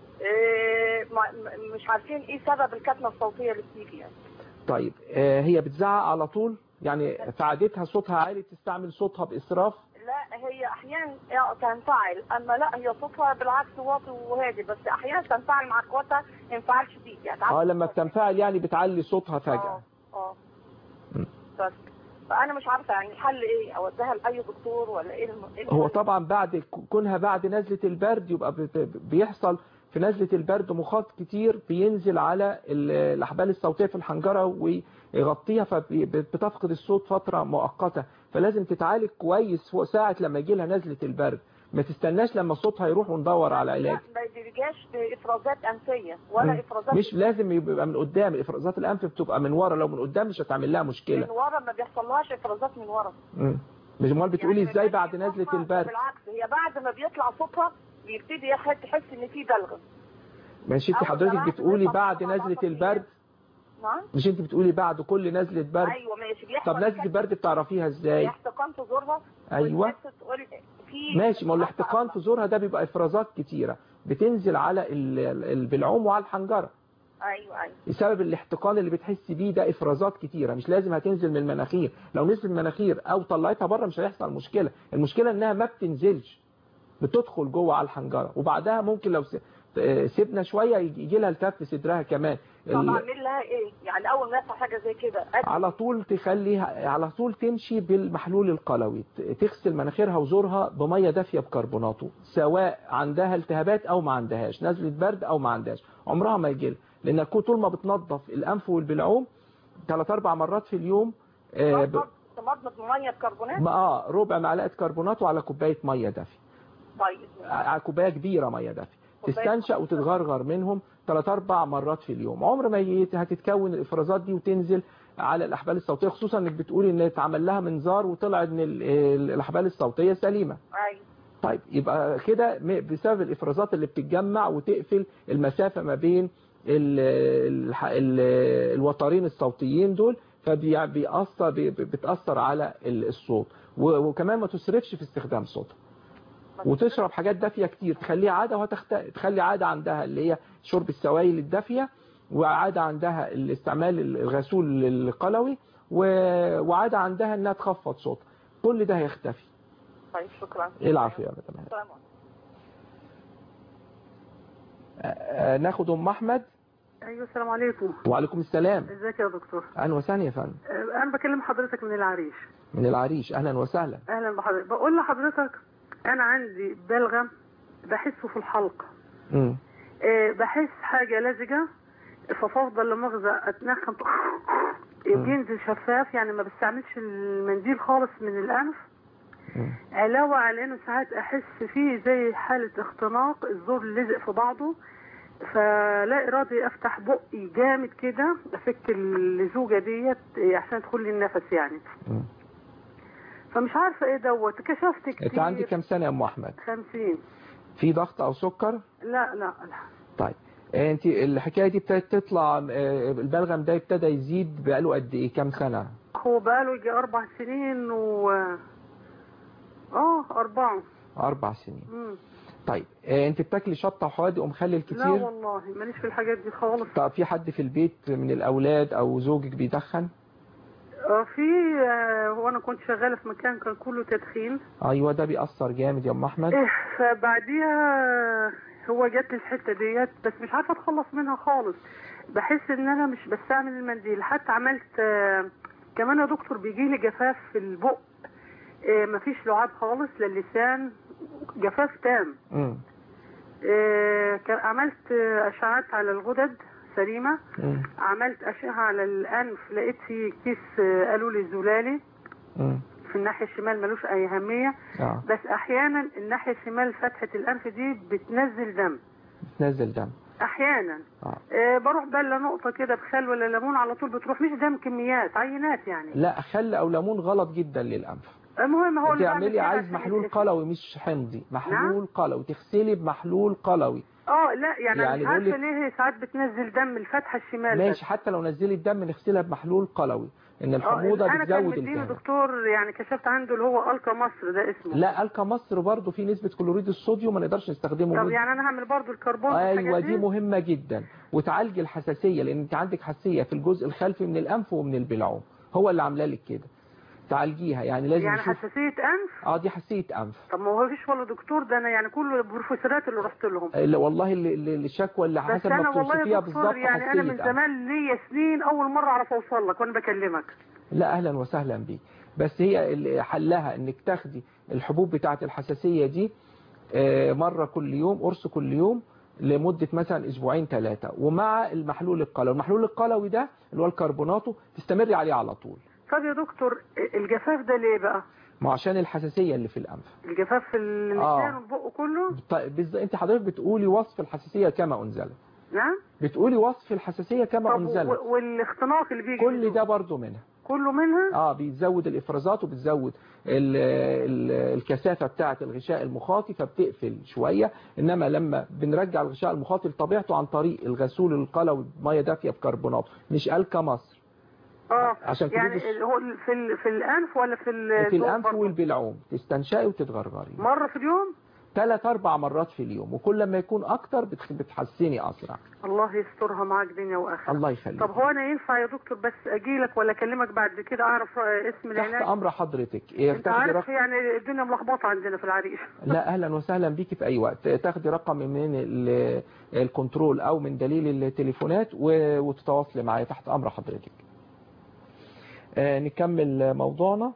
إيه ما- م- مش عارفين ايه سبب الكتمه الصوتيه اللي بتيجي يعني طيب آه هي بتزعق على طول يعني في عادتها صوتها عالي تستعمل صوتها بإسراف لا هي احيانا تنفعل اما لا هي صوتها بالعكس واطي وهادي بس احيانا تنفعل مع اخواتها انفعال شديد يعني تعرف- اه لما بتنفعل يعني بتعلي صوتها فجأة اه م. بس فانا مش عارفه يعني الحل ايه اوديها لاي دكتور ولا ايه الم... إيه هو الحل؟ طبعا بعد كونها بعد نزلة البرد يبقى بت- بيحصل في نزلة البرد مخاط كتير بينزل على ال- الأحبال الصوتية في الحنجرة ويغطيها فبتفقد الصوت فترة مؤقتة فلازم تتعالج كويس فوق ساعة لما يجي لها نزلة البرد ما تستناش لما صوتها يروح وندور على علاج لا ما بيجيش بافرازات انفيه ولا مم. افرازات مش لازم يبقى من قدام افرازات الانف بتبقى من ورا لو من قدام مش هتعمل لها من مشكله ورا ما بيحصلهاش افرازات من ورا مم. مش امال بتقولي يعني ازاي ما بعد بيجيش نزله صوتها، البرد بالعكس هي بعد ما بيطلع صوتها بيبتدي ياخد تحس ان في بلغم ماشي انت أول حضرتك ما بتقولي بيطلع بعد صوتها نزله بطل البرد نعم مش انت بتقولي بعد كل نزله برد ايوه ماشي بيحصل طب نزله كده. البرد بتعرفيها ازاي احتقان في زورها ايوه والناس تقول في ماشي ما هو الاحتقان في زورها ده بيبقى افرازات كتيره بتنزل على ال- ال- البلعوم وعلى الحنجره ايوه ايوه بسبب الاحتقان اللي بتحس بيه ده افرازات كتيره مش لازم هتنزل من المناخير لو نزل من المناخير او طلعتها بره مش هيحصل مشكله المشكله انها ما بتنزلش بتدخل جوه على الحنجره وبعدها ممكن لو س- آه، سيبنا شويه يجي لها التهاب في صدرها كمان طب ال- اعمل لها ايه يعني اول ما يحصل حاجه زي كده أدي- على طول تخليها على طول تمشي بالمحلول القلوي ت- تغسل مناخيرها وزورها بميه دافيه بكربوناته سواء عندها التهابات او ما عندهاش نزله برد او ما عندهاش عمرها ما يجي لان طول ما بتنظف الانف والبلعوم ثلاث اربع مرات في اليوم آه، ب- تمضمض ميه بكربونات ما اه ربع معلقه كربونات وعلى كوبايه ميه دافيه طيب على كوبايه كبيره ميه دافيه كوباية تستنشق وتتغرغر منهم ثلاث اربع مرات في اليوم عمر ما ي- هتتكون الافرازات دي وتنزل على الاحبال الصوتيه خصوصا انك بتقولي ان اتعمل لها منظار وطلع ان ال- ال- الاحبال الصوتيه سليمه ايوه طيب يبقى كده م- بسبب الافرازات اللي بتتجمع وتقفل المسافه ما بين ال ال ال الوترين الصوتيين دول فبيأثر بي- بتأثر على ال- الصوت و- وكمان ما تصرفش في استخدام صوتها وتشرب حاجات دافيه كتير تخليها عاده وهتخت... تخلي عاده عندها اللي هي شرب السوائل الدافيه وعاده عندها الاستعمال الغسول القلوي و... وعاده عندها انها تخفض صوتها كل ده هيختفي طيب شكرا العافيه يا مدام السلام عليكم. آه، ناخد ام احمد ايوه السلام عليكم وعليكم السلام ازيك يا دكتور اهلا وسهلا يا فندم آه، انا بكلم حضرتك من العريش من العريش اهلا وسهلا اهلا بحضرتك بقول لحضرتك انا عندي بلغم بحسه في الحلق امم آه، بحس حاجه لزجه فبفضل لما اغزى اتنخم بينزل شفاف يعني ما بستعملش المنديل خالص من الانف علاوه على انه ساعات احس فيه زي حاله اختناق الزور لزق في بعضه فلا ارادي افتح بقي جامد كده افك اللزوجه ديت عشان تدخل لي النفس يعني مم. فمش عارفه ايه دوت كشفت كتير انت عندك كام سنه يا ام احمد 50 في ضغط او سكر لا لا لا طيب آه، انت الحكايه دي ابتدت تطلع آه، البلغم ده ابتدى يزيد بقاله قد ايه كام سنه هو بقاله يجي اربع سنين و اه اربعه اربع سنين مم. طيب آه، انت بتاكلي شطه وحوادق ومخلل لا كتير والله ماليش في الحاجات دي خالص طب في حد في البيت من الاولاد او زوجك بيدخن آه، في آه، هو انا كنت شغاله في مكان كان كله تدخين ايوه ده بيأثر جامد يا ام احمد إيه، فبعديها هو جات لي الحته ديت بس مش عارفه اتخلص منها خالص بحس ان انا مش بستعمل المنديل حتى عملت آه، كمان يا دكتور بيجي لي جفاف في البق آه، مفيش لعاب خالص للسان جفاف تام امم آه، كان عملت آه، اشعات على الغدد سليمه امم عملت اشعه على الانف لقيت فيه كيس آه، قالوا لي زلالي امم في الناحيه الشمال ملوش اي اهميه اه بس احيانا الناحيه الشمال فتحه الانف دي بتنزل دم بتنزل دم احيانا اه أه بروح بله نقطه كده بخل ولا ليمون على طول بتروح مش دم كميات عينات يعني لا خل او ليمون غلط جدا للانف المهم هو اللي بعمل تعملي كده عايز عشان محلول الاسم. قلوي مش حمضي محلول قلوي تغسلي بمحلول قلوي اه لا يعني, يعني يعني مش بقول عارفه لك- ليه هي ساعات بتنزل دم الفتحه الشمال ماشي بس. حتى لو نزلي الدم نغسلها بمحلول قلوي ان الحموضه آه انا كان بتزود مديني التهاب دكتور يعني كشفت عنده اللي هو الكا مصر ده اسمه لا الكا مصر برضه في نسبه كلوريد الصوديوم ما نقدرش نستخدمه طب ليه؟ يعني انا هعمل برضو الكربون ايوه والحاجات دي مهمه جدا وتعالجي الحساسيه لان انت عندك حساسيه في الجزء الخلفي من الانف ومن البلعوم هو اللي عامله لك كده تعالجيها يعني لازم يعني نشوف حساسيه انف اه دي حساسيه انف طب ما هو فيش ولا دكتور ده انا يعني كل البروفيسورات اللي رحت لهم اللي والله اللي- اللي- الشكوى اللي بس حسب انا ما والله بتوصفيها يا بالظبط دكتور يعني انا من حساسيه أنف. زمان ليا سنين اول مره اعرف اوصل لك وانا بكلمك لا اهلا وسهلا بيك بس هي اللي حلها انك تاخدي الحبوب بتاعه الحساسيه دي آه، مره كل يوم قرص كل يوم لمده مثلا اسبوعين ثلاثه ومع المحلول القلوي المحلول القلوي ده اللي هو الكربوناتو تستمري عليه على طول طب يا دكتور الجفاف ده ليه بقى ما عشان الحساسيه اللي في الانف الجفاف في اللسان آه. والبق كله طيب بز- انت حضرتك بتقولي وصف الحساسيه كما انزلت نعم بتقولي وصف الحساسيه كما طب انزلت و- والاختناق اللي بيجي كل ده برضو منها كله منها اه بيزود الافرازات وبتزود ال ال الكثافه بتاعه الغشاء المخاطي فبتقفل شويه انما لما بنرجع الغشاء المخاطي لطبيعته عن طريق الغسول القلوي بميه دافيه بكربونات مش الكا مصر اه عشان كده يعني بس- اللي هو في ال- في الانف ولا في ال- في البق الانف برضه؟ والبلعوم تستنشقي وتتغرغري مره في اليوم ثلاث اربع مرات في اليوم وكل ما يكون اكتر بتخ- بتحسني اسرع الله يسترها معاك دنيا واخره الله يخليك طب هو انا ينفع يا دكتور بس اجي لك ولا اكلمك بعد كده اعرف آه، اسم تحت العلاج امر حضرتك إيه، انت تاخدي عارف رقم يعني الدنيا ملخبطه عندنا في العريش لا اهلا وسهلا بيكي في اي وقت تاخدي رقم من ال- الكنترول او من دليل التليفونات و- وتتواصلي معايا تحت امر حضرتك آه، نكمل موضوعنا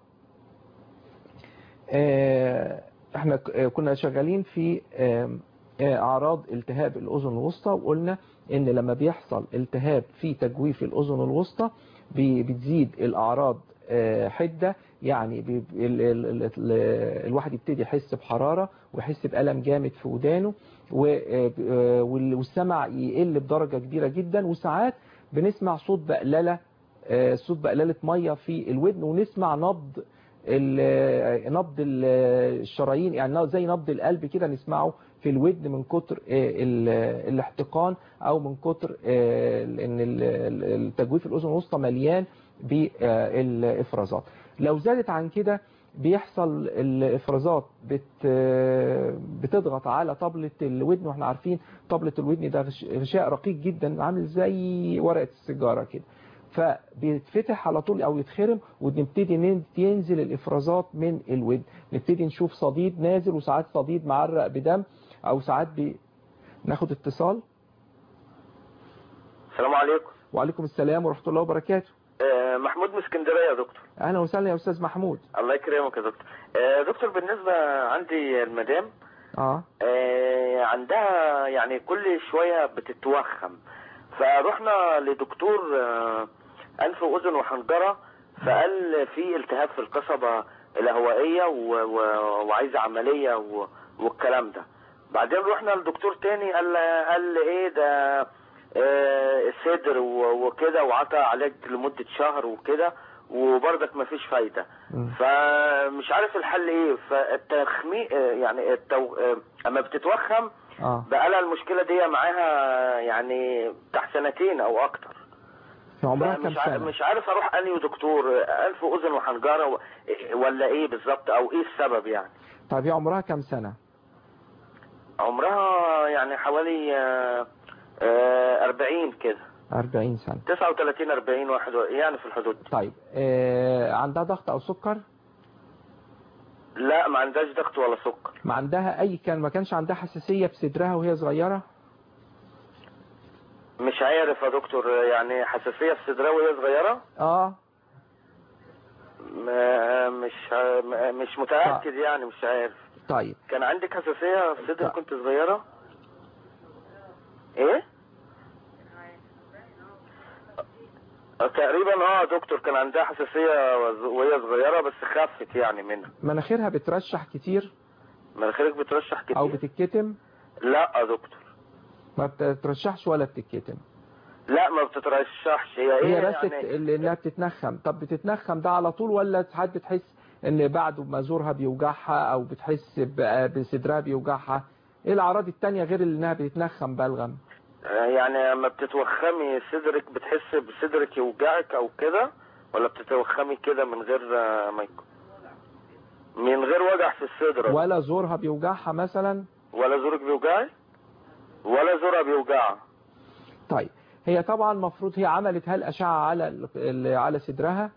آه، احنا ك- آه، كنا شغالين في آم، آه، اعراض التهاب الاذن الوسطى وقلنا ان لما بيحصل التهاب في تجويف الاذن الوسطى بي- بتزيد الاعراض آه، حده يعني بي- ال- ال- ال- ال- الواحد يبتدي يحس بحراره ويحس بالم جامد في ودانه و- آه، آه، وال- والسمع يقل بدرجه كبيره جدا وساعات بنسمع صوت بقلله آه، صوت بقلله ميه في الودن ونسمع نبض ال- نبض ال- الشرايين يعني زي نبض القلب كده نسمعه في الودن من كتر آه، ال- الاحتقان او من كتر آه، ان ال- ال- التجويف الاذن الوسطى مليان بالافرازات لو زادت عن كده بيحصل الافرازات بت بتضغط على طبلة الودن واحنا عارفين طبلة الودن ده غش- غشاء رقيق جدا عامل زي ورقة السيجارة كده فبيتفتح على طول او يتخرم ونبتدي ن- ينزل الافرازات من الودن نبتدي نشوف صديد نازل وساعات صديد معرق بدم او ساعات بي... ناخد اتصال السلام عليكم وعليكم السلام ورحمة الله وبركاته آه، محمود من اسكندريه يا دكتور اهلا وسهلا يا استاذ محمود الله يكرمك يا دكتور آه، دكتور بالنسبه عندي المدام اه آه، عندها يعني كل شويه بتتوخم فرحنا لدكتور آه، انف واذن وحنجره فقال في التهاب في القصبه الهوائيه و- و- وعايزه عمليه و- والكلام ده بعدين رحنا لدكتور تاني قال قال ايه ده آه، الصدر و- وكده وعطى علاج لمده شهر وكده وبرضك مفيش فايده فمش عارف الحل ايه فالتخمي آه، يعني التو... آه، اما بتتوخم اه بقالها المشكله دي معاها يعني بتاع سنتين او اكتر في عمرها كام مش عارف سنة مش عارف اروح انهي دكتور انف واذن وحنجره و- ولا ايه بالظبط او ايه السبب يعني طيب هي عمرها كام سنة عمرها يعني حوالي آه، آه، 40 كده 40 سنة 39 40 واحد و- يعني في الحدود دي. طيب آه عندها ضغط او سكر لا ما عندهاش ضغط ولا سكر ما عندها اي كان ما كانش عندها حساسية في صدرها وهي صغيرة مش عارف يا دكتور يعني حساسيه في صدرها وهي صغيره اه ما- مش ع- مش متاكد يعني مش عارف طيب كان عندك حساسيه في صدرك كنت صغيره ايه آه، تقريبا اه يا دكتور كان عندها حساسيه وهي صغيره بس خفت يعني منها مناخيرها بترشح كتير مناخيرك بترشح كتير او بتتكتم لا يا دكتور ما بتترشحش ولا بتتكتم لا ما بتترشحش هي ايه هي بس يعني اللي انها بتتنخم طب بتتنخم ده على طول ولا ساعات بتحس ان بعد ما زورها بيوجعها او بتحس ب- بصدرها بيوجعها ايه الاعراض التانية غير انها بتتنخم بلغم آه، يعني لما بتتوخمي صدرك بتحس بصدرك يوجعك او كده ولا بتتوخمي كده من غير آه، ما يكون من غير وجع في الصدر ولا زورها بيوجعها مثلا ولا زورك بيوجعي ولا زورها بيوجعها طيب هي طبعا المفروض هي عملت هل اشعه على ال- ال- على صدرها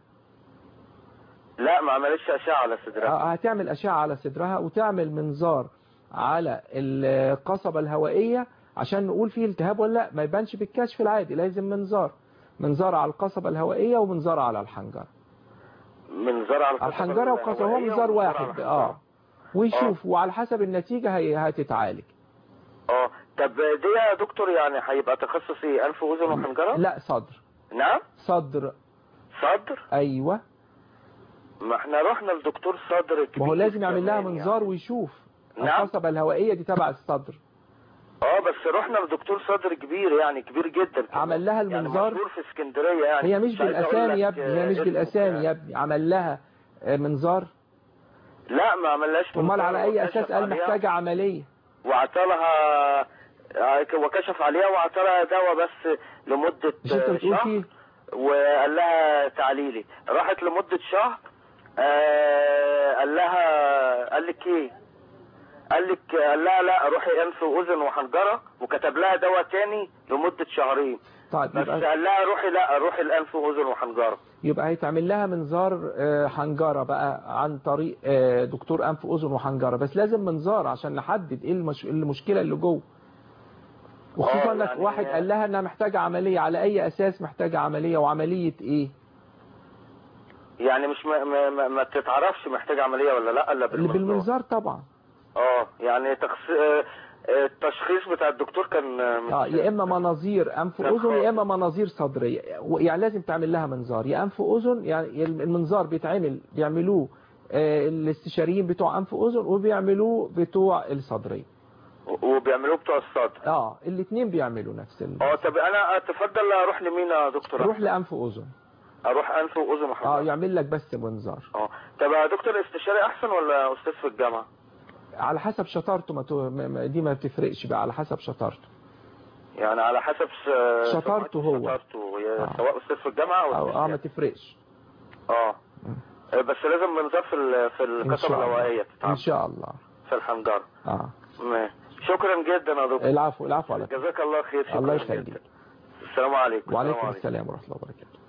لا ما عملتش اشعه على صدرها آه، هتعمل اشعه على صدرها وتعمل منظار على القصبة الهوائية عشان نقول فيه التهاب ولا لا ما يبانش بالكشف العادي لازم منظار منظار على القصبة الهوائية ومنظار على الحنجرة منظار على على الحنجرة والقصبة هو منظار واحد اه ويشوف وعلى حسب النتيجة هي هتتعالج اه طب دي يا دكتور يعني هيبقى تخصصي انف واذن وحنجره لا صدر نعم صدر صدر ايوه ما احنا رحنا لدكتور صدر كبير ما هو لازم يعمل لها كمان منظار ويشوف نعم. القصبة الهوائية دي تبع الصدر اه بس رحنا لدكتور صدر كبير يعني كبير جدا عمل لها المنظار يعني مشهور في اسكندريه يعني هي مش عايز أقول بالاسامي لك، يا ابني هي آه، مش اسمه بالاسامي كده. يا ابني عمل لها آه، منظار لا ما عملهاش امال منظار على اي وكشف اساس قال عليها محتاجة عملية وعطلها وكشف عليها وعطلها دواء بس لمدة مش انت بتقول شهر فيه وقال لها تعالي لي راحت لمدة شهر آه قال لها قال لك ايه قال لك قال لها لا روحي انف واذن وحنجره وكتب لها دواء تاني لمده شهرين طيب بس يبقى قال لها روحي لا روحي الانف واذن وحنجره يبقى هيتعمل لها منظار آه، حنجرة بقى عن طريق آه، دكتور أنف أذن وحنجرة بس لازم منظار عشان نحدد ايه المش... المشكلة اللي جوه وخصوصا آه، انك يعني- واحد قال لها انها محتاجة عملية على اي اساس محتاجة عملية وعملية ايه يعني مش ما, ما, ما, ما تتعرفش محتاجه عمليه ولا لا الا اللي بالمنظار بالمنظار طبعا اه يعني تخص... آه، آه، التشخيص بتاع الدكتور كان آه، مش اه يا اما مناظير انف لا اذن خالص. يا اما مناظير صدريه و- يعني لازم تعمل لها منظار يا انف اذن يعني المنظار بيتعمل بيعملوه آه، الاستشاريين بتوع انف اذن وبيعملوه بتوع الصدريه وبيعملوه بتوع الصدر اه الاثنين بيعملوا نفس ال... اه طب انا اتفضل اروح لمين يا دكتور روح لانف اذن اروح انف واذن وحنجره اه يعمل لك بس منظار اه طب يا دكتور استشاري احسن ولا استاذ في الجامعه على حسب شطارته ما تو... ما- ما- دي ما بتفرقش بقى على حسب شطارته يعني على حسب س- شطارته هو. شطارته يا سواء استاذ في الجامعه او أو اه ما استشاري. تفرقش اه بس لازم منظار في ال- في ان القصبه شاء الهوائيه الله بتتعمل ان شاء الله في الحنجره اه ماشي. شكرا جدا يا دكتور العفو العفو على جزاك الله خير شكرا الله جداً. يخليك السلام عليكم وعليكم السلام ورحمة الله وبركاته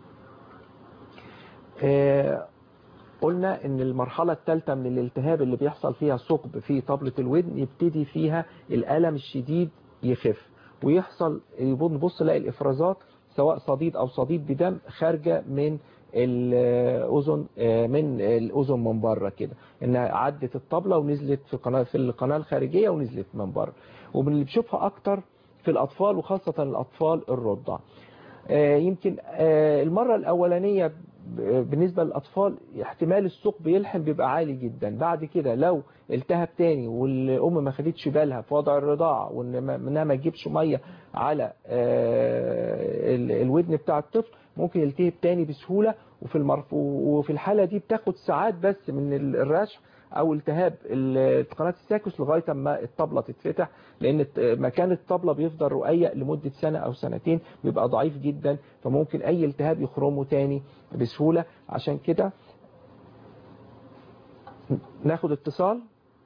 آه، قلنا ان المرحلة الثالثة من الالتهاب اللي بيحصل فيها ثقب في طبلة الودن يبتدي فيها الألم الشديد يخف ويحصل يبص نبص نلاقي الإفرازات سواء صديد أو صديد بدم خارجة من الأذن آه، من الأذن من بره كده إنها عدت الطبلة ونزلت في قناة في القناة الخارجية ونزلت من بره ومن اللي بشوفها أكتر في الأطفال وخاصة الأطفال الرضع آه، يمكن آه، المرة الأولانية ب- بالنسبة للأطفال احتمال الثقب يلحم بيبقى عالي جدا بعد كده لو التهب تاني والأم ما خدتش بالها في وضع الرضاعة وإن ما- إنها ما تجيبش مية على آه، ال- الودن بتاع الطفل ممكن يلتهب تاني بسهولة وفي المرف... وفي الحالة دي بتاخد ساعات بس من ال- الرشح او التهاب ال- قناة الساكس لغاية ما الطبلة تتفتح لان الت- مكان الطبلة بيفضل رقيق لمدة سنة او سنتين بيبقى ضعيف جدا فممكن اي التهاب يخرمه تاني بسهولة عشان كده ناخد اتصال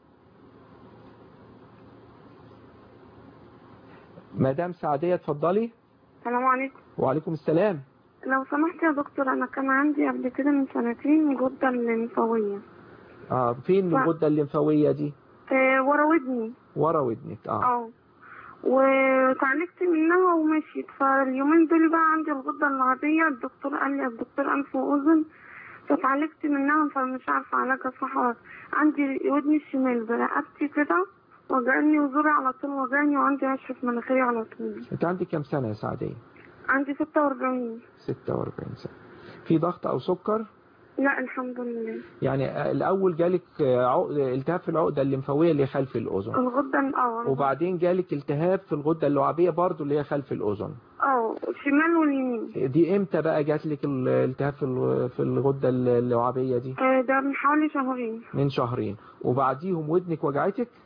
مدام سعدية اتفضلي السلام عليكم وعليكم السلام لو سمحت يا دكتور انا كان عندي قبل كده من سنتين غدة الليمفاوية اه فين ف- الغدة الليمفاوية دي آه ورا ودني ورا ودنك اه اه وتعالجت منها ومشيت فاليومين دول بقى عندي الغدة العادية الدكتور قال لي الدكتور أنف وأذن فتعالجت منها فمش عارفة علاجها صح ولا عندي ودني الشمال برقبتي كده وجعني وزوري على طول وجعني وعندي عشر في مناخيري على طول انت عندك كام سنة يا سعدية عندي ستة وأربعين 46 سنة في ضغط او سكر لا الحمد لله يعني آه، الاول جالك آه، عقد التهاب في العقدة الليمفاوية اللي خلف الاذن الغدة اه وبعدين جالك التهاب في الغدة اللعابية برضو اللي هي خلف الاذن اه الشمال واليمين دي امتى بقى جات لك الالتهاب في الغ- في الغدة اللعابية دي آه، ده من حوالي شهرين من شهرين وبعديهم ودنك وجعتك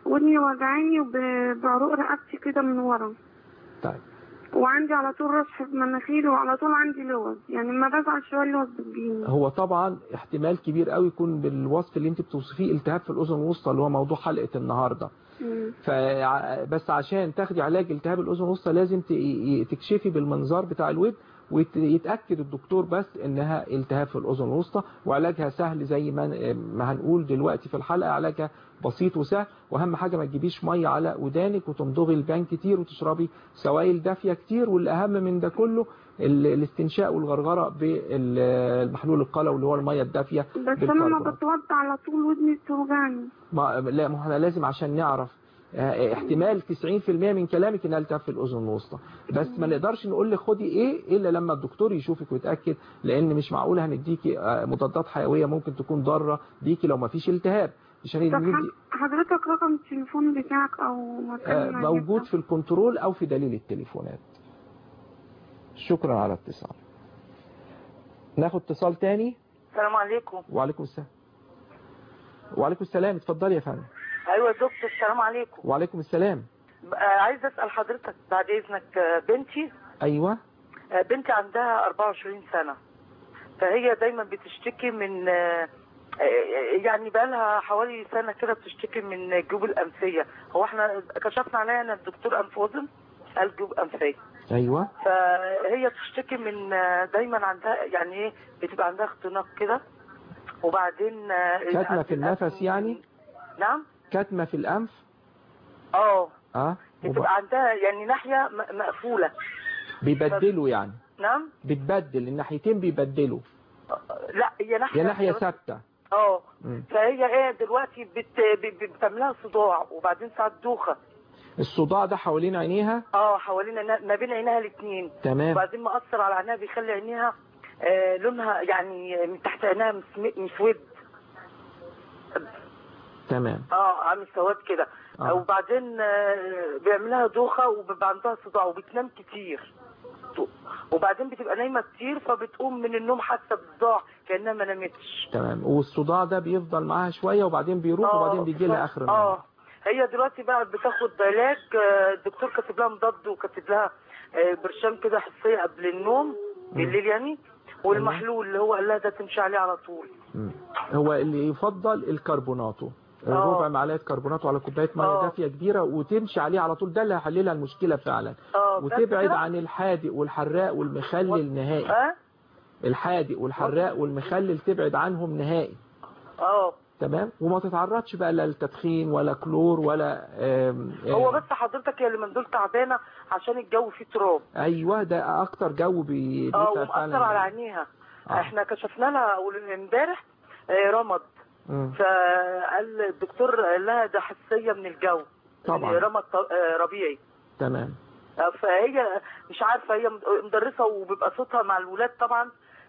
ودني وجعاني وب- بعروق رقبتي كده من ورا طيب وعندي على طول رشح في مناخيري وعلى طول عندي لوز يعني لما بزعل شويه اللوز بتجيني هو طبعا احتمال كبير قوي يكون بالوصف اللي انت بتوصفيه التهاب في الاذن الوسطى اللي هو موضوع حلقه النهارده مم. فبس عشان تاخدي علاج التهاب الاذن الوسطى لازم ت- ي- تكشفي بالمنظار بتاع الود ويتاكد الدكتور بس انها التهاب في الاذن الوسطى وعلاجها سهل زي ما ما هنقول دلوقتي في الحلقه علاجها بسيط وسهل واهم حاجه ما تجيبيش ميه على ودانك وتمضغي البان كتير وتشربي سوائل دافيه كتير والاهم من ده كله ال- الاستنشاق والغرغره بالمحلول القلوي اللي هو الميه الدافيه بس انا لما بالكربونات. بتوضى على طول ودني بتوجعني ما لا ما احنا لازم عشان نعرف آه، احتمال 90% من كلامك انها التهاب في الاذن الوسطى بس ما نقدرش نقول لك خدي ايه الا لما الدكتور يشوفك ويتاكد لان مش معقول هنديكي آه، مضادات حيويه ممكن تكون ضاره بيكي لو ما فيش التهاب مش طب هندي ح- حضرتك رقم التليفون بتاعك او آه، مكان موجود في الكنترول او في دليل التليفونات شكرا على الاتصال ناخد اتصال تاني السلام عليكم وعليكم السلام وعليكم السلام اتفضلي يا فندم ايوه يا دكتور السلام عليكم وعليكم السلام آه، عايزه اسال حضرتك بعد اذنك آه، بنتي ايوه آه، بنتي عندها 24 سنه فهي دايما بتشتكي من آه، آه، يعني بقى لها حوالي سنه كده بتشتكي من الجيوب الانفيه هو احنا كشفنا عليها ان الدكتور انف واذن قال جيوب انفيه ايوه فهي بتشتكي من آه، دايما عندها يعني ايه بتبقى عندها اختناق كده وبعدين آه، كتمه في النفس يعني نعم كتمه في الانف اه اه وب- بتبقى عندها يعني ناحيه م- مقفوله بيبدلوا يعني نعم بتبدل الناحيتين بيبدلوا لا هي ناحيه يا ناحيه بس- ثابته اه مم. فهي ايه دلوقتي بت... ب- ب- بتعملها صداع وبعدين ساعات دوخه الصداع ده حوالين عينيها اه حوالين عينها- ما بين عينيها الاثنين تمام. وبعدين مأثر على عينيها بيخلي عينيها آه لونها يعني من تحت عينيها مسم- مسود تمام اه عامل سواد كده آه. وبعدين آه بيعملها دوخه وبيبقى عندها صداع وبتنام كتير وبعدين بتبقى نايمه كتير فبتقوم من النوم حاسه بالصداع كانها ما نامتش تمام والصداع ده بيفضل معاها شويه وبعدين بيروح آه، وبعدين بيجي لها اخر النهار اه هي دلوقتي بقى بتاخد علاج آه، الدكتور كاتب لها مضاد وكاتب لها آه، برشام كده حساسيه قبل النوم بالليل يعني والمحلول اللي هو قال لها ده تمشي عليه على طول مم. هو اللي يفضل الكربوناتو آه. ربع معلقه كربوناتو على كوبايه ميه آه. دافيه كبيره وتمشي عليه على طول ده اللي هيحللها المشكله فعلا اه بس وتبعد كده؟ عن الحادق والحراق والمخلل نهائي اه الحادق والحراق والمخلل تبعد عنهم نهائي اه تمام وما تتعرضش بقى لا للتدخين ولا كلور ولا آم هو آم بس حضرتك هي اللي من دول تعبانه عشان الجو فيه تراب ايوه ده اكتر جو بي- اه بيتعب ومأثر فعلا على عينيها آه. احنا كشفنا لها أول امبارح آه، رمد مم. فقال الدكتور قال لها ده حساسيه من الجو طبعا. يعني رمد ط- آه، ربيعي تمام آه، فهي مش عارفه هي مدرسه وبيبقى صوتها مع الولاد طبعا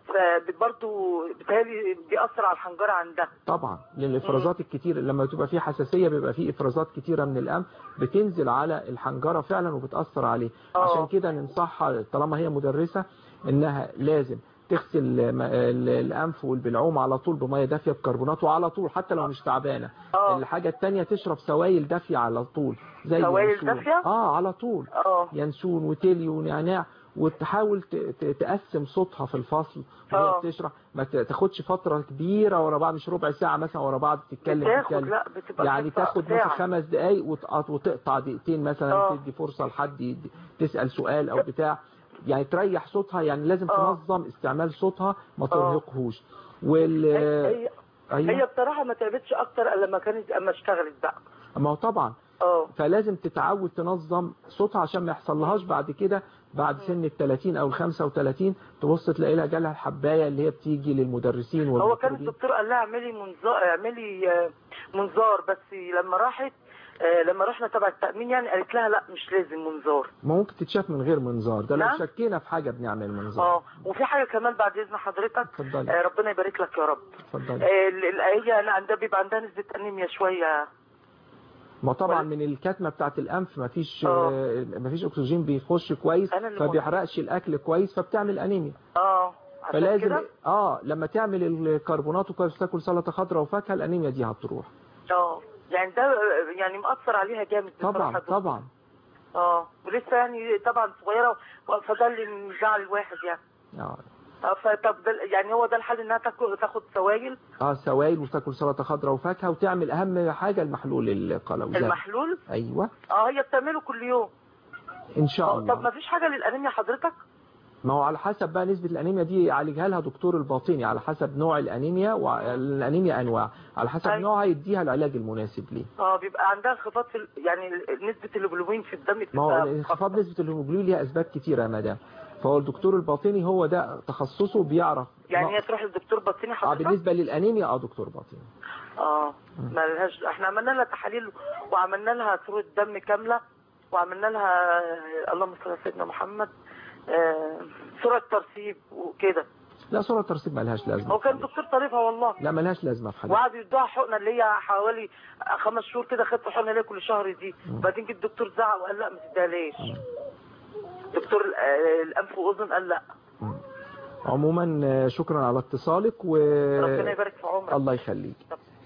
فبرضه بيتهيألي بيأثر على الحنجره عندها طبعا لان الافرازات الكتير لما تبقى في حساسيه بيبقى في افرازات كتيره من الانف بتنزل على الحنجره فعلا وبتاثر عليه آه. عشان كده ننصحها طالما هي مدرسه انها لازم تغسل م- ال- الانف والبلعوم على طول بميه دافيه بكربونات وعلى طول حتى لو مش تعبانه آه. الحاجه الثانيه تشرب سوائل دافيه على طول زي سوائل ينسون. دافية؟ اه على طول اه ينسون وتلي ونعناع وتحاول ت- ت- تقسم صوتها في الفصل وهي آه. بتشرح ما ت- تاخدش فترة كبيرة ورا بعض مش ربع ساعة مثلا ورا بعض تتكلم بتاخد تتكلم لا بتبقى يعني بتبقى تاخد مثلا ساعة. خمس دقايق وتقط- وتقطع دقيقتين مثلا آه. تدي فرصة لحد يدي- تسأل سؤال او بتاع يعني تريح صوتها يعني لازم آه. تنظم استعمال صوتها ما آه. ترهقهوش وال هي أيوة. هي بصراحه ما تعبتش اكتر الا لما كانت اما اشتغلت بقى ما هو طبعا اه فلازم تتعود تنظم صوتها عشان ما يحصلهاش بعد كده بعد سن ال 30 او ال 35 تبص تلاقي لها جالها الحبايه اللي هي بتيجي للمدرسين هو كان والمطربين الدكتور قال لها اعملي منظار اعملي آه، منظار بس لما راحت آه، لما رحنا تبع التأمين يعني قالت لها لا مش لازم منظار ممكن تتشاف من غير منظار ده لو نعم. شكينا في حاجه بنعمل منظار اه وفي حاجه كمان بعد اذن حضرتك اتفضلي. آه، ربنا يبارك لك يا رب اتفضلي آه، ال- ال- هي أنا عندها بيبقى عندها نسبه انيميا شويه ما طبعا من الكتمه بتاعت الانف ما فيش آه. ما فيش اكسجين بيخش كويس أنا اللي فبيحرقش الاكل كويس فبتعمل انيميا اه عشان فلازم كده اه لما تعمل الكربونات وكويس تاكل سلطه خضراء وفاكهه الانيميا دي هتروح اه يعني ده آه، يعني مأثر عليها جامد طبعا بصراحة. طبعا اه ولسه يعني طبعا صغيره فده اللي مزعل الواحد يعني اه آه، فطب ده يعني هو ده الحل انها تاكل تاخد سوائل اه سوائل وتاكل سلطه خضراء وفاكهه وتعمل اهم حاجه المحلول القلوي ده. المحلول ايوه اه هي بتعمله كل يوم ان شاء الله طب ما فيش حاجه للانيميا حضرتك ما هو على حسب بقى نسبة الأنيميا دي يعالجها لها دكتور الباطني على حسب نوع الأنيميا والأنيميا أنواع على حسب أيوة. نوعها يديها العلاج المناسب ليه اه بيبقى عندها انخفاض في ال- يعني ال- نسبه الهيموجلوبين في الدم ما هو بتبقى انخفاض نسبة الهيموجلوبين ليها أسباب كتيرة يا مدام فهو الدكتور الباطني هو ده تخصصه بيعرف يعني هي نقص. تروح للدكتور باطني اه حضرتك بالنسبة للأنيميا اه دكتور باطني اه ما لهاش احنا عملنا لها تحاليل وعملنا لها صوره دم كامله وعملنا لها اللهم صل على سيدنا محمد آه صوره ترسيب وكده لا صورة ترسيب ما لهاش لازمة هو كان دكتور طالبها والله لا ما لهاش لازمة في حاجة وقعدوا يدوها حقنه اللي هي حوالي خمس شهور كده خدت حقنه اللي هي كل شهر دي وبعدين جه الدكتور زعق وقال لا ما تديهاليش دكتور ال- آه، الانف واذن قال لا عموما آه، شكرا على اتصالك و ربنا يبارك في عمرك الله يخليك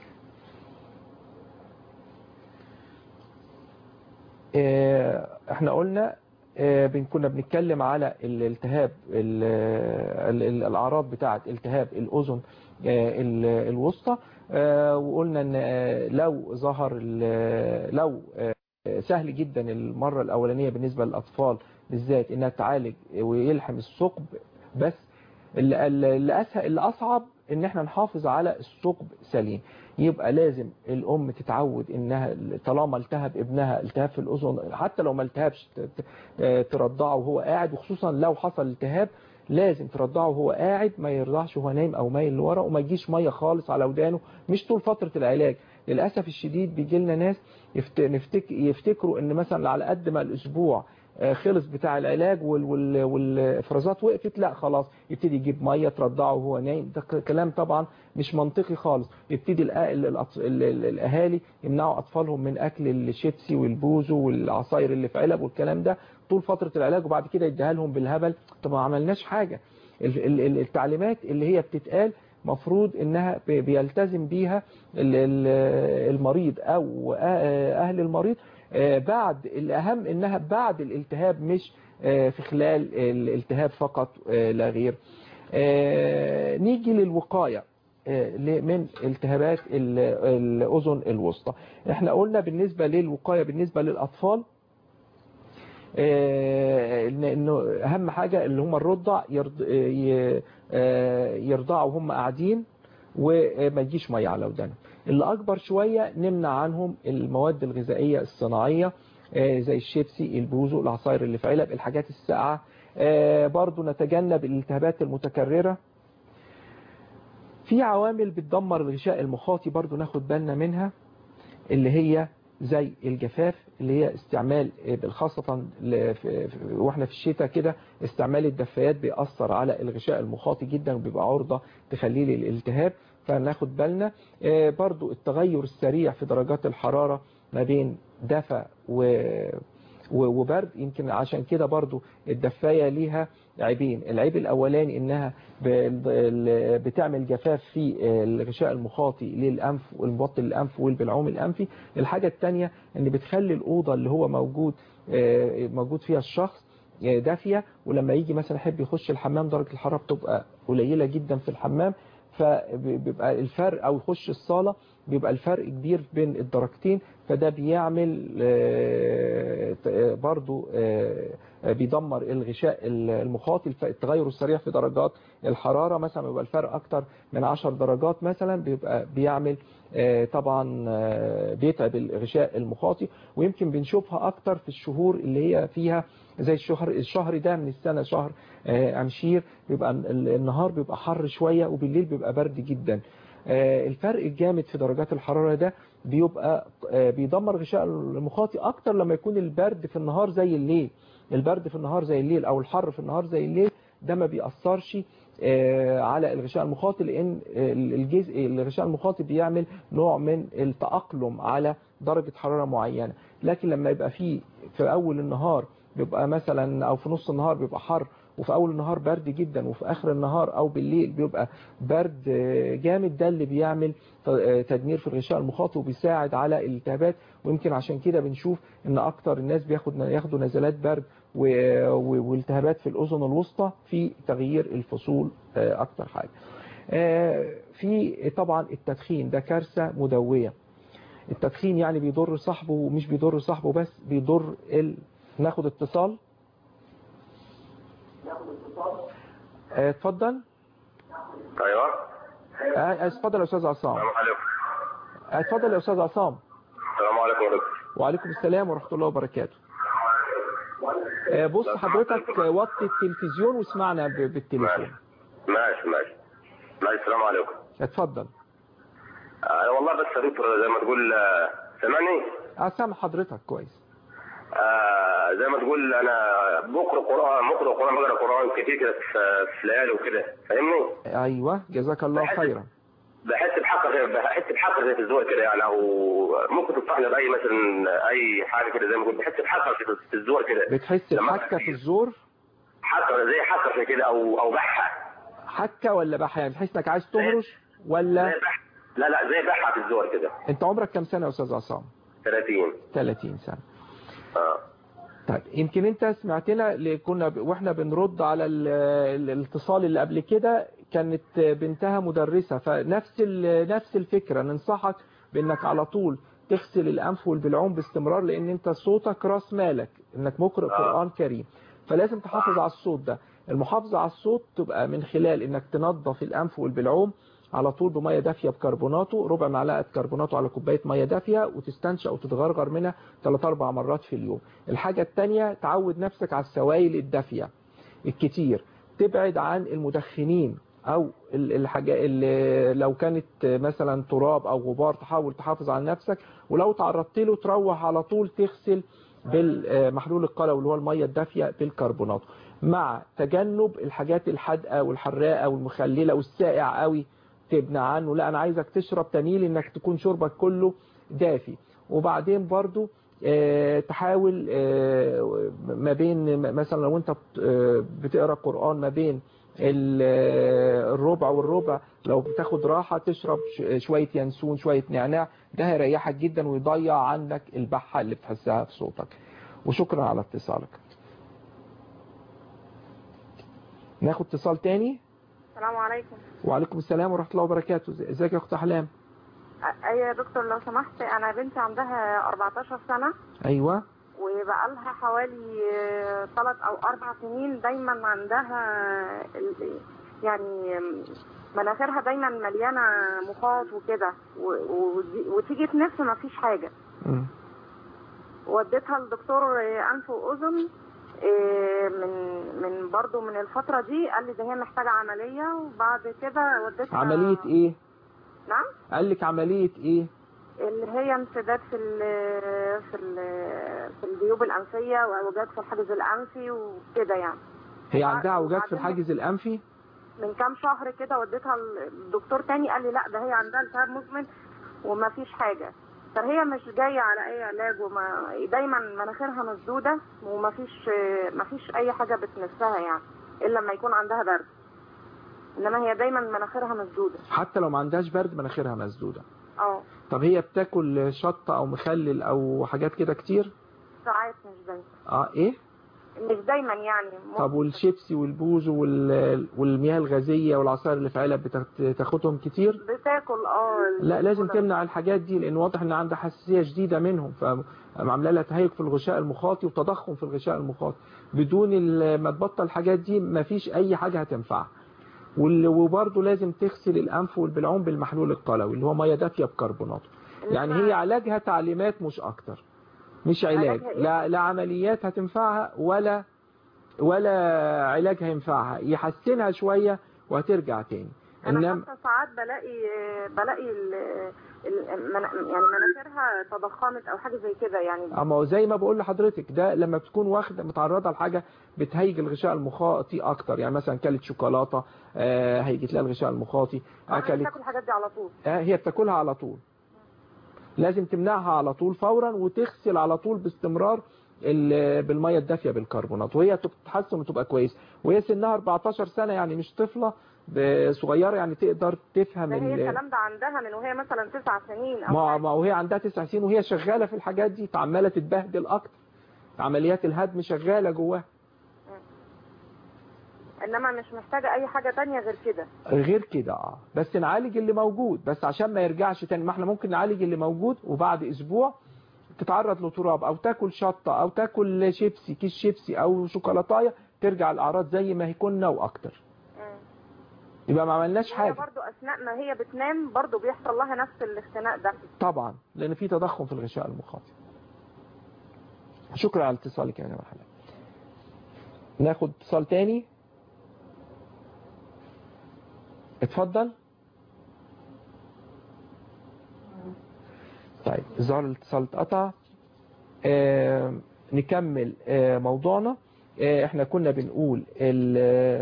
آه، احنا قلنا آه، بن- كنا بنتكلم على الالتهاب ال- ال- ال- الاعراض بتاعه التهاب الاذن آه، ال- الوسطى آه، وقلنا ان آه، لو ظهر ال- لو آه، سهل جدا المرة الأولانية بالنسبة للأطفال بالذات إنها تعالج ويلحم الثقب بس اللي, اللي أسهل اللي أصعب إن إحنا نحافظ على الثقب سليم يبقى لازم الأم تتعود إنها طالما التهب ابنها التهاب في الأذن حتى لو ما التهبش ت- ت- ترضعه وهو قاعد وخصوصا لو حصل التهاب لازم ترضعه وهو قاعد ما يرضعش وهو نايم او مايل لورا وما يجيش ميه خالص على ودانه مش طول فتره العلاج للاسف الشديد بيجي لنا ناس يفت... نفتك... يفتكروا ان مثلا على قد ما الاسبوع آه، خلص بتاع العلاج وال... وال... والافرازات وقفت لا خلاص يبتدي يجيب ميه ترضعه وهو نايم ده ك- كلام طبعا مش منطقي خالص يبتدي الأ... ال... الأط- ال... ال... الاهالي يمنعوا اطفالهم من اكل الشيبسي والبوزو والعصاير اللي في علب والكلام ده طول فتره العلاج وبعد كده يديها لهم بالهبل طب ما عملناش حاجه ال- ال- ال- التعليمات اللي هي بتتقال مفروض انها بي- بيلتزم بيها ال- ال- المريض او أ- اهل المريض آه، بعد الاهم انها بعد الالتهاب مش آه، في خلال الالتهاب فقط آه، لا غير آه، نيجي للوقاية آه، ل- من التهابات ال- الأذن الوسطى احنا قلنا بالنسبة للوقاية بالنسبة للأطفال آه، إن- انه اهم حاجة اللي هم الرضع يرض- ي- آه، يرضعوا وهم قاعدين وما يجيش ميه على ودانهم اللي اكبر شوية نمنع عنهم المواد الغذائية الصناعية آه، زي الشيبسي البوزو العصاير اللي في علب الحاجات الساقعة آه، برضو نتجنب الالتهابات المتكررة في عوامل بتدمر الغشاء المخاطي برضو ناخد بالنا منها اللي هي زي الجفاف اللي هي استعمال خاصة ل- في- في- واحنا في الشتاء كده استعمال الدفايات بيأثر على الغشاء المخاطي جدا وبيبقى عرضة تخليه للالتهاب فناخد بالنا آه، برضو التغير السريع في درجات الحرارة ما بين دفا و و- وبرد يمكن عشان كده برضو الدفاية ليها عيبين العيب الأولاني إنها ب- ال- بتعمل جفاف في الغشاء المخاطي للأنف والمبطن الأنف والبلعوم الأنفي الحاجة التانية إن بتخلي الأوضة اللي هو موجود آه، موجود فيها الشخص آه، دافية ولما يجي مثلا يحب يخش الحمام درجة الحرارة بتبقى قليلة جدا في الحمام فبيبقى الفرق او يخش الصالة بيبقى الفرق كبير بين الدرجتين فده بيعمل آه، آه، برضو آه، آه، بيدمر الغشاء المخاطي الف- التغير السريع في درجات الحرارة مثلا بيبقى الفرق اكتر من 10 درجات مثلا بيبقى بيعمل آه، طبعا آه، بيتعب الغشاء المخاطي ويمكن بنشوفها اكتر في الشهور اللي هي فيها زي الشهر الشهر ده من السنة شهر آه، أمشير بيبقى ال- النهار بيبقى حر شوية وبالليل بيبقى برد جدا آه، الفرق الجامد في درجات الحرارة ده بيبقى آه، بيدمر غشاء المخاطي أكتر لما يكون البرد في النهار زي الليل البرد في النهار زي الليل أو الحر في النهار زي الليل ده ما بيأثرش آه، على الغشاء المخاطي لأن آه، الجزء الغشاء المخاطي بيعمل نوع من التأقلم على درجة حرارة معينة لكن لما يبقى فيه في أول النهار بيبقى مثلا أو في نص النهار بيبقى حر وفي اول النهار برد جدا وفي اخر النهار او بالليل بيبقى برد آه، جامد ده اللي بيعمل ت- آه، تدمير في الغشاء المخاطي وبيساعد على الالتهابات ويمكن عشان كده بنشوف ان اكتر الناس بياخد ياخدوا نزلات برد و- و- والتهابات في الاذن الوسطى في تغيير الفصول آه، اكتر حاجه آه، في طبعا التدخين ده كارثه مدويه التدخين يعني بيضر صاحبه ومش بيضر صاحبه بس بيضر ال... ناخد اتصال آه، اتفضل ايوه آه، اتفضل يا استاذ عصام السلام عليكم آه، اتفضل يا استاذ عصام السلام عليكم يا دكتور وعليكم السلام ورحمه الله وبركاته آه، بص حضرتك آه، وطي التلفزيون واسمعنا ب- بالتليفون ماشي ماشي ماشي السلام عليكم اتفضل انا والله بس يا دكتور زي ما تقول آه، سامعني اسامح حضرتك كويس آه زي ما تقول انا بقرا قران بقرا قران بقرا قران كتير كده في في ليالي وكده فاهمني؟ ايوه جزاك الله خيرا بحس بحق زي بحس بحق زي في الزور كده يعني او ممكن تنصحني باي مثلا اي حاجه كده زي ما قلت بحس بحق في في الزور كده بتحس بحكه في الزور حقه زي حقه زي كده او او بحه حكه ولا بحه يعني بتحس انك عايز تهرش ولا لا لا زي بحه في الزور كده انت عمرك كام سنه يا استاذ عصام 30 30 سنه اه طيب يمكن انت سمعتنا اللي كنا ب... واحنا بنرد على ال... ال- الاتصال اللي قبل كده كانت بنتها مدرسة فنفس ال... نفس الفكرة ننصحك بانك على طول تغسل الانف والبلعوم باستمرار لان انت صوتك راس مالك انك مقرئ قرآن كريم فلازم تحافظ على الصوت ده المحافظة على الصوت تبقى من خلال انك تنظف الانف والبلعوم على طول بميه دافيه بكربوناتو ربع معلقه كربوناتو على كوبايه ميه دافيه وتستنشق وتتغرغر منها 3 4 مرات في اليوم الحاجه الثانيه تعود نفسك على السوائل الدافيه الكتير تبعد عن المدخنين او ال- الحاجة اللي لو كانت مثلا تراب او غبار تحاول تحافظ على نفسك ولو تعرضت له تروح على طول تغسل بالمحلول القلوي اللي هو الميه الدافيه بالكربونات مع تجنب الحاجات الحادقه والحراقه والمخلله والساقع قوي تبنى عنه لا انا عايزك تشرب تميل انك تكون شربك كله دافي وبعدين برضو آه، تحاول آه، ما بين مثلا لو انت بت- آه، بتقرا قرآن ما بين ال- آه، الربع والربع لو بتاخد راحة تشرب ش- شوية ينسون شوية نعناع ده هيريحك جدا ويضيع عنك البحة اللي بتحسها في صوتك وشكرا على اتصالك ناخد اتصال تاني السلام عليكم وعليكم السلام ورحمة الله وبركاته ازيك يا اخت احلام أ- ايوه يا دكتور لو سمحت انا بنتي عندها 14 سنه ايوه وبقالها حوالي ثلاث او اربع سنين دايما عندها ال- يعني مناخيرها دايما مليانه مخاط وكده و- و- وتيجي تنف ما فيش حاجه مم. وديتها لدكتور انف واذن إيه، من من برضو من الفتره دي قال لي ده هي محتاجه عمليه وبعد كده وديتها عملية ايه نعم قال لك عملية ايه اللي هي انسداد في ال في ال في الجيوب الانفيه واعوجاج في الحاجز الانفي وكده يعني هي عندها عوجات في الحاجز الانفي من كام شهر كده وديتها الدكتور تاني قال لي لا ده هي عندها التهاب مزمن وما فيش حاجه فهي مش جايه على اي علاج وما دايما مناخيرها مسدوده وما فيش ما فيش اي حاجه بتنسها يعني الا لما يكون عندها برد انما هي دايما مناخيرها مسدوده حتى لو ما عندهاش برد مناخيرها مسدودة اه طب هي بتاكل شطة او مخلل او حاجات كده كتير ساعات مش دايما اه ايه مش دايما يعني طب والشيبسي والبوز وال... والمياه الغازية والعصائر اللي في علب بتاخ- بتاخدهم كتير بتاكل اه لا لازم تمنع الحاجات دي لان واضح ان عندها حساسية شديدة منهم فعامله لها تهيج في الغشاء المخاطي وتضخم في الغشاء المخاطي بدون ال- ما تبطل الحاجات دي مفيش اي حاجة هتنفعها وال- وبرضه لازم تغسل الانف والبلعوم بالمحلول القلوي اللي هو ميه دافيه بكربونات يعني هي علاجها تعليمات مش اكتر مش علاج علاجها إيه؟ لا لا عمليات هتنفعها ولا ولا علاج هينفعها يحسنها شويه وهترجع تاني انا انما حتى ساعات بلاقي بلاقي ال ال- من- يعني مناخيرها تضخمت او حاجه زي كده يعني اما هو زي ما بقول لحضرتك ده لما بتكون واخده متعرضه لحاجه بتهيج الغشاء المخاطي اكتر يعني مثلا كلت شوكولاته آه، هيجت لها الغشاء المخاطي انا اكلت بتاكل الحاجات دي على طول آه، هي بتاكلها على طول لازم تمنعها على طول فورا وتغسل على طول باستمرار ال- بالميه الدافيه بالكربونات وهي تتحسن وتبقى كويس وهي سنها 14 سنه يعني مش طفله ب- صغيره يعني تقدر تفهم ده هي ال- الكلام ده عندها من وهي مثلا تسع سنين او ما ما وهي عندها تسع سنين وهي شغاله في الحاجات دي فعماله تتبهدل اكتر عمليات الهدم شغاله جواها انما مش محتاجه اي حاجه تانية غير كده غير كده اه بس نعالج اللي موجود بس عشان ما يرجعش تاني ما احنا ممكن نعالج اللي موجود وبعد اسبوع تتعرض لتراب او تاكل شطه او تاكل شيبسي كيس شيبسي او شوكولاتايه ترجع الاعراض زي ما هي كنا واكتر يبقى ما عملناش هي حاجه برضو اثناء ما هي بتنام برضو بيحصل لها نفس الاختناق ده طبعا لان في تضخم في الغشاء المخاطي شكرا على اتصالك يا جماعه ناخد اتصال تاني اتفضل طيب ظهر الاتصال اتقطع آه نكمل آه موضوعنا آه احنا كنا بنقول ال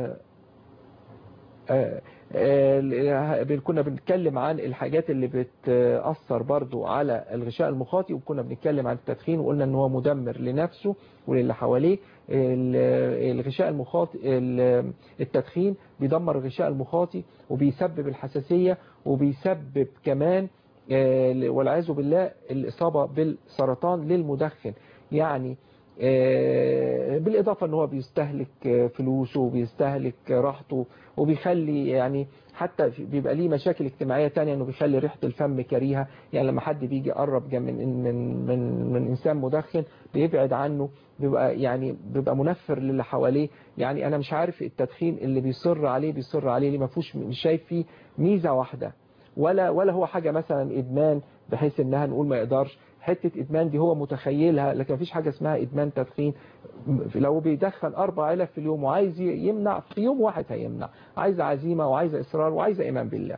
آه آه كنا بنتكلم عن الحاجات اللي بتأثر برضو على الغشاء المخاطي وكنا بنتكلم عن التدخين وقلنا ان هو مدمر لنفسه وللي حواليه الغشاء المخاطي التدخين بيدمر الغشاء المخاطي وبيسبب الحساسية وبيسبب كمان والعياذ بالله الإصابة بالسرطان للمدخن يعني بالإضافة ان هو بيستهلك فلوسه وبيستهلك راحته وبيخلي يعني حتى بيبقى ليه مشاكل اجتماعية تانية انه بيخلي ريحة الفم كريهة يعني لما حد بيجي يقرب من من من من انسان مدخن بيبعد عنه بيبقى يعني بيبقى منفر للي حواليه يعني انا مش عارف التدخين اللي بيصر عليه بيصر عليه ليه ما فيهوش مش شايف فيه ميزة واحدة ولا ولا هو حاجة مثلا ادمان بحيث انها نقول ما يقدرش حتة ادمان دي هو متخيلها لكن مفيش حاجة اسمها ادمان تدخين لو بيدخن اربع علب في اليوم وعايز يمنع في يوم واحد هيمنع عايز عزيمة وعايز اصرار وعايز ايمان بالله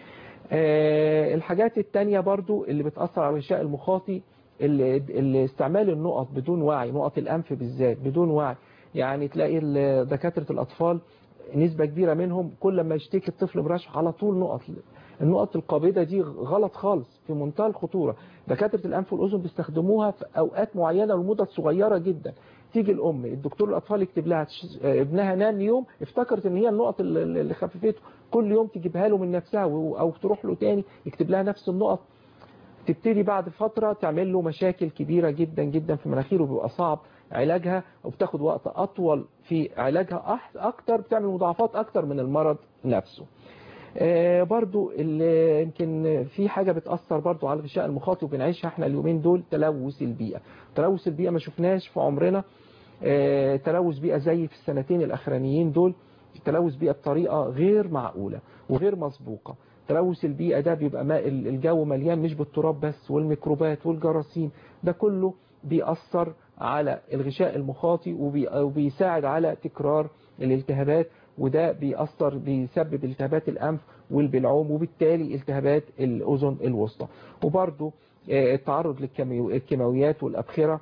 أه الحاجات التانية برضو اللي بتأثر على الغشاء المخاطي اللي, اللي استعمال النقط بدون وعي نقط الانف بالذات بدون وعي يعني تلاقي دكاترة الاطفال نسبة كبيرة منهم كل ما يشتكي الطفل برشح على طول نقط النقط القابضة دي غلط خالص في منتهى الخطورة دكاترة الأنف والأذن بيستخدموها في أوقات معينة لمدة صغيرة جدا تيجي الأم الدكتور الأطفال يكتب لها ابنها نام يوم افتكرت ان هي النقط اللي خففته كل يوم تجيبها له من نفسها أو تروح له تاني يكتب لها نفس النقط تبتدي بعد فترة تعمل له مشاكل كبيرة جدا جدا في مناخيره بيبقى صعب علاجها وبتاخد وقت أطول في علاجها أكتر بتعمل مضاعفات أكتر من المرض نفسه آه برضو اللي يمكن في حاجة بتأثر برضو على الغشاء المخاطي وبنعيشها احنا اليومين دول تلوث البيئة تلوث البيئة ما شفناش في عمرنا آه تلوث بيئة زي في السنتين الأخرانيين دول تلوث بيئة بطريقة غير معقولة وغير مسبوقة تلوث البيئة ده بيبقى ماء الجو مليان مش بالتراب بس والميكروبات والجراثيم ده كله بيأثر على الغشاء المخاطي وبيساعد على تكرار الالتهابات وده بيأثر بيسبب التهابات الأنف والبلعوم وبالتالي التهابات الأذن الوسطى وبرضو التعرض للكيماويات والأبخرة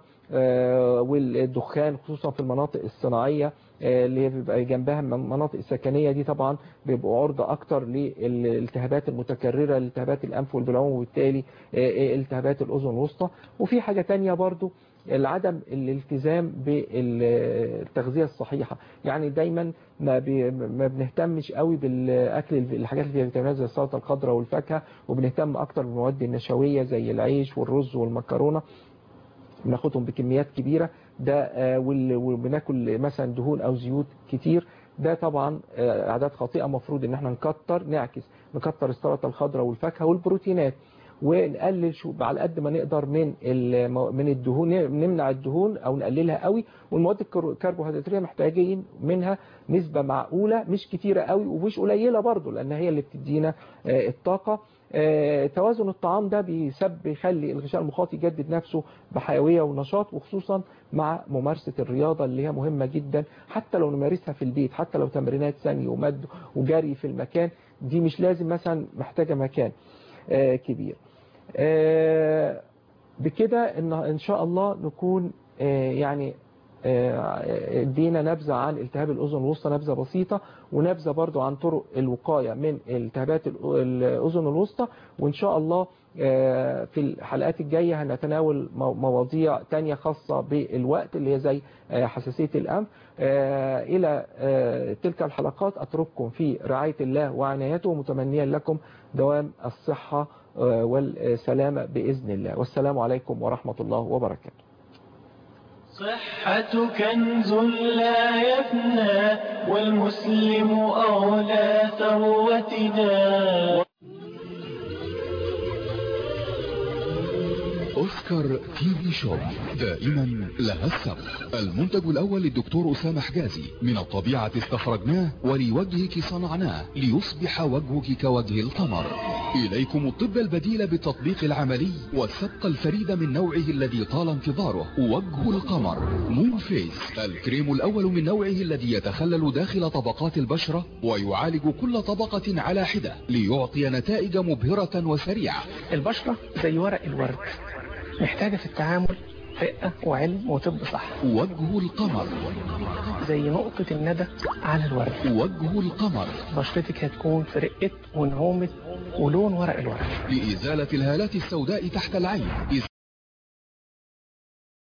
والدخان خصوصا في المناطق الصناعية اللي هي بيبقى جنبها المناطق السكنية دي طبعا بيبقوا عرضة أكتر للالتهابات المتكررة لالتهابات الأنف والبلعوم وبالتالي التهابات الأذن الوسطى وفي حاجة تانية برضو العدم الالتزام بالتغذية الصحيحة يعني دايما ما, بي ما بنهتمش قوي بالاكل الحاجات اللي فيها فيتامينات زي السلطه الخضراء والفاكهه وبنهتم اكتر بالمواد النشويه زي العيش والرز والمكرونه بناخدهم بكميات كبيره ده وبناكل مثلا دهون او زيوت كتير ده طبعا اعداد خاطئه مفروض ان احنا نكتر نعكس نكتر السلطه الخضراء والفاكهه والبروتينات ونقلل شو على قد ما نقدر من من الدهون نمنع الدهون او نقللها قوي والمواد الكربوهيدراتيه محتاجين منها نسبة معقولة مش كتيرة قوي ومش قليلة برضو لان هي اللي بتدينا الطاقة توازن الطعام ده بيسبب يخلي الغشاء المخاطي يجدد نفسه بحيوية ونشاط وخصوصا مع ممارسة الرياضة اللي هي مهمة جدا حتى لو نمارسها في البيت حتى لو تمرينات ثاني ومد وجري في المكان دي مش لازم مثلا محتاجة مكان كبير بكده ان ان شاء الله نكون يعني آه، ادينا نبذة عن التهاب الأذن الوسطى نبذة بسيطة ونبذة برضو عن طرق الوقاية من التهابات الأ- الأذن الوسطى وإن شاء الله آه، في الحلقات الجاية هنتناول مو- مواضيع تانية خاصة بالوقت اللي هي زي آه، حساسية الأنف آه، إلى آه، تلك الحلقات أترككم في رعاية الله وعنايته متمنيا لكم دوام الصحة آه، والسلامة بإذن الله والسلام عليكم ورحمة الله وبركاته صحة كنز لا يفنى والمسلم أولى ثروتنا أوسكار تي في شوب دائما لها السبق المنتج الأول للدكتور أسامة حجازي من الطبيعة استخرجناه ولوجهك صنعناه ليصبح وجهك كوجه القمر إليكم الطب البديل بالتطبيق العملي والسبق الفريد من نوعه الذي طال انتظاره وجه القمر مون فيس الكريم الأول من نوعه الذي يتخلل داخل طبقات البشرة ويعالج كل طبقة على حدة ليعطي نتائج مبهرة وسريعة البشرة زي ورق الورد محتاجة في التعامل رقة وعلم وطب صح وجه القمر زي نقطة الندى على الورد وجه القمر بشرتك هتكون في رقة ونعومة ولون ورق الورد لإزالة الهالات السوداء تحت العين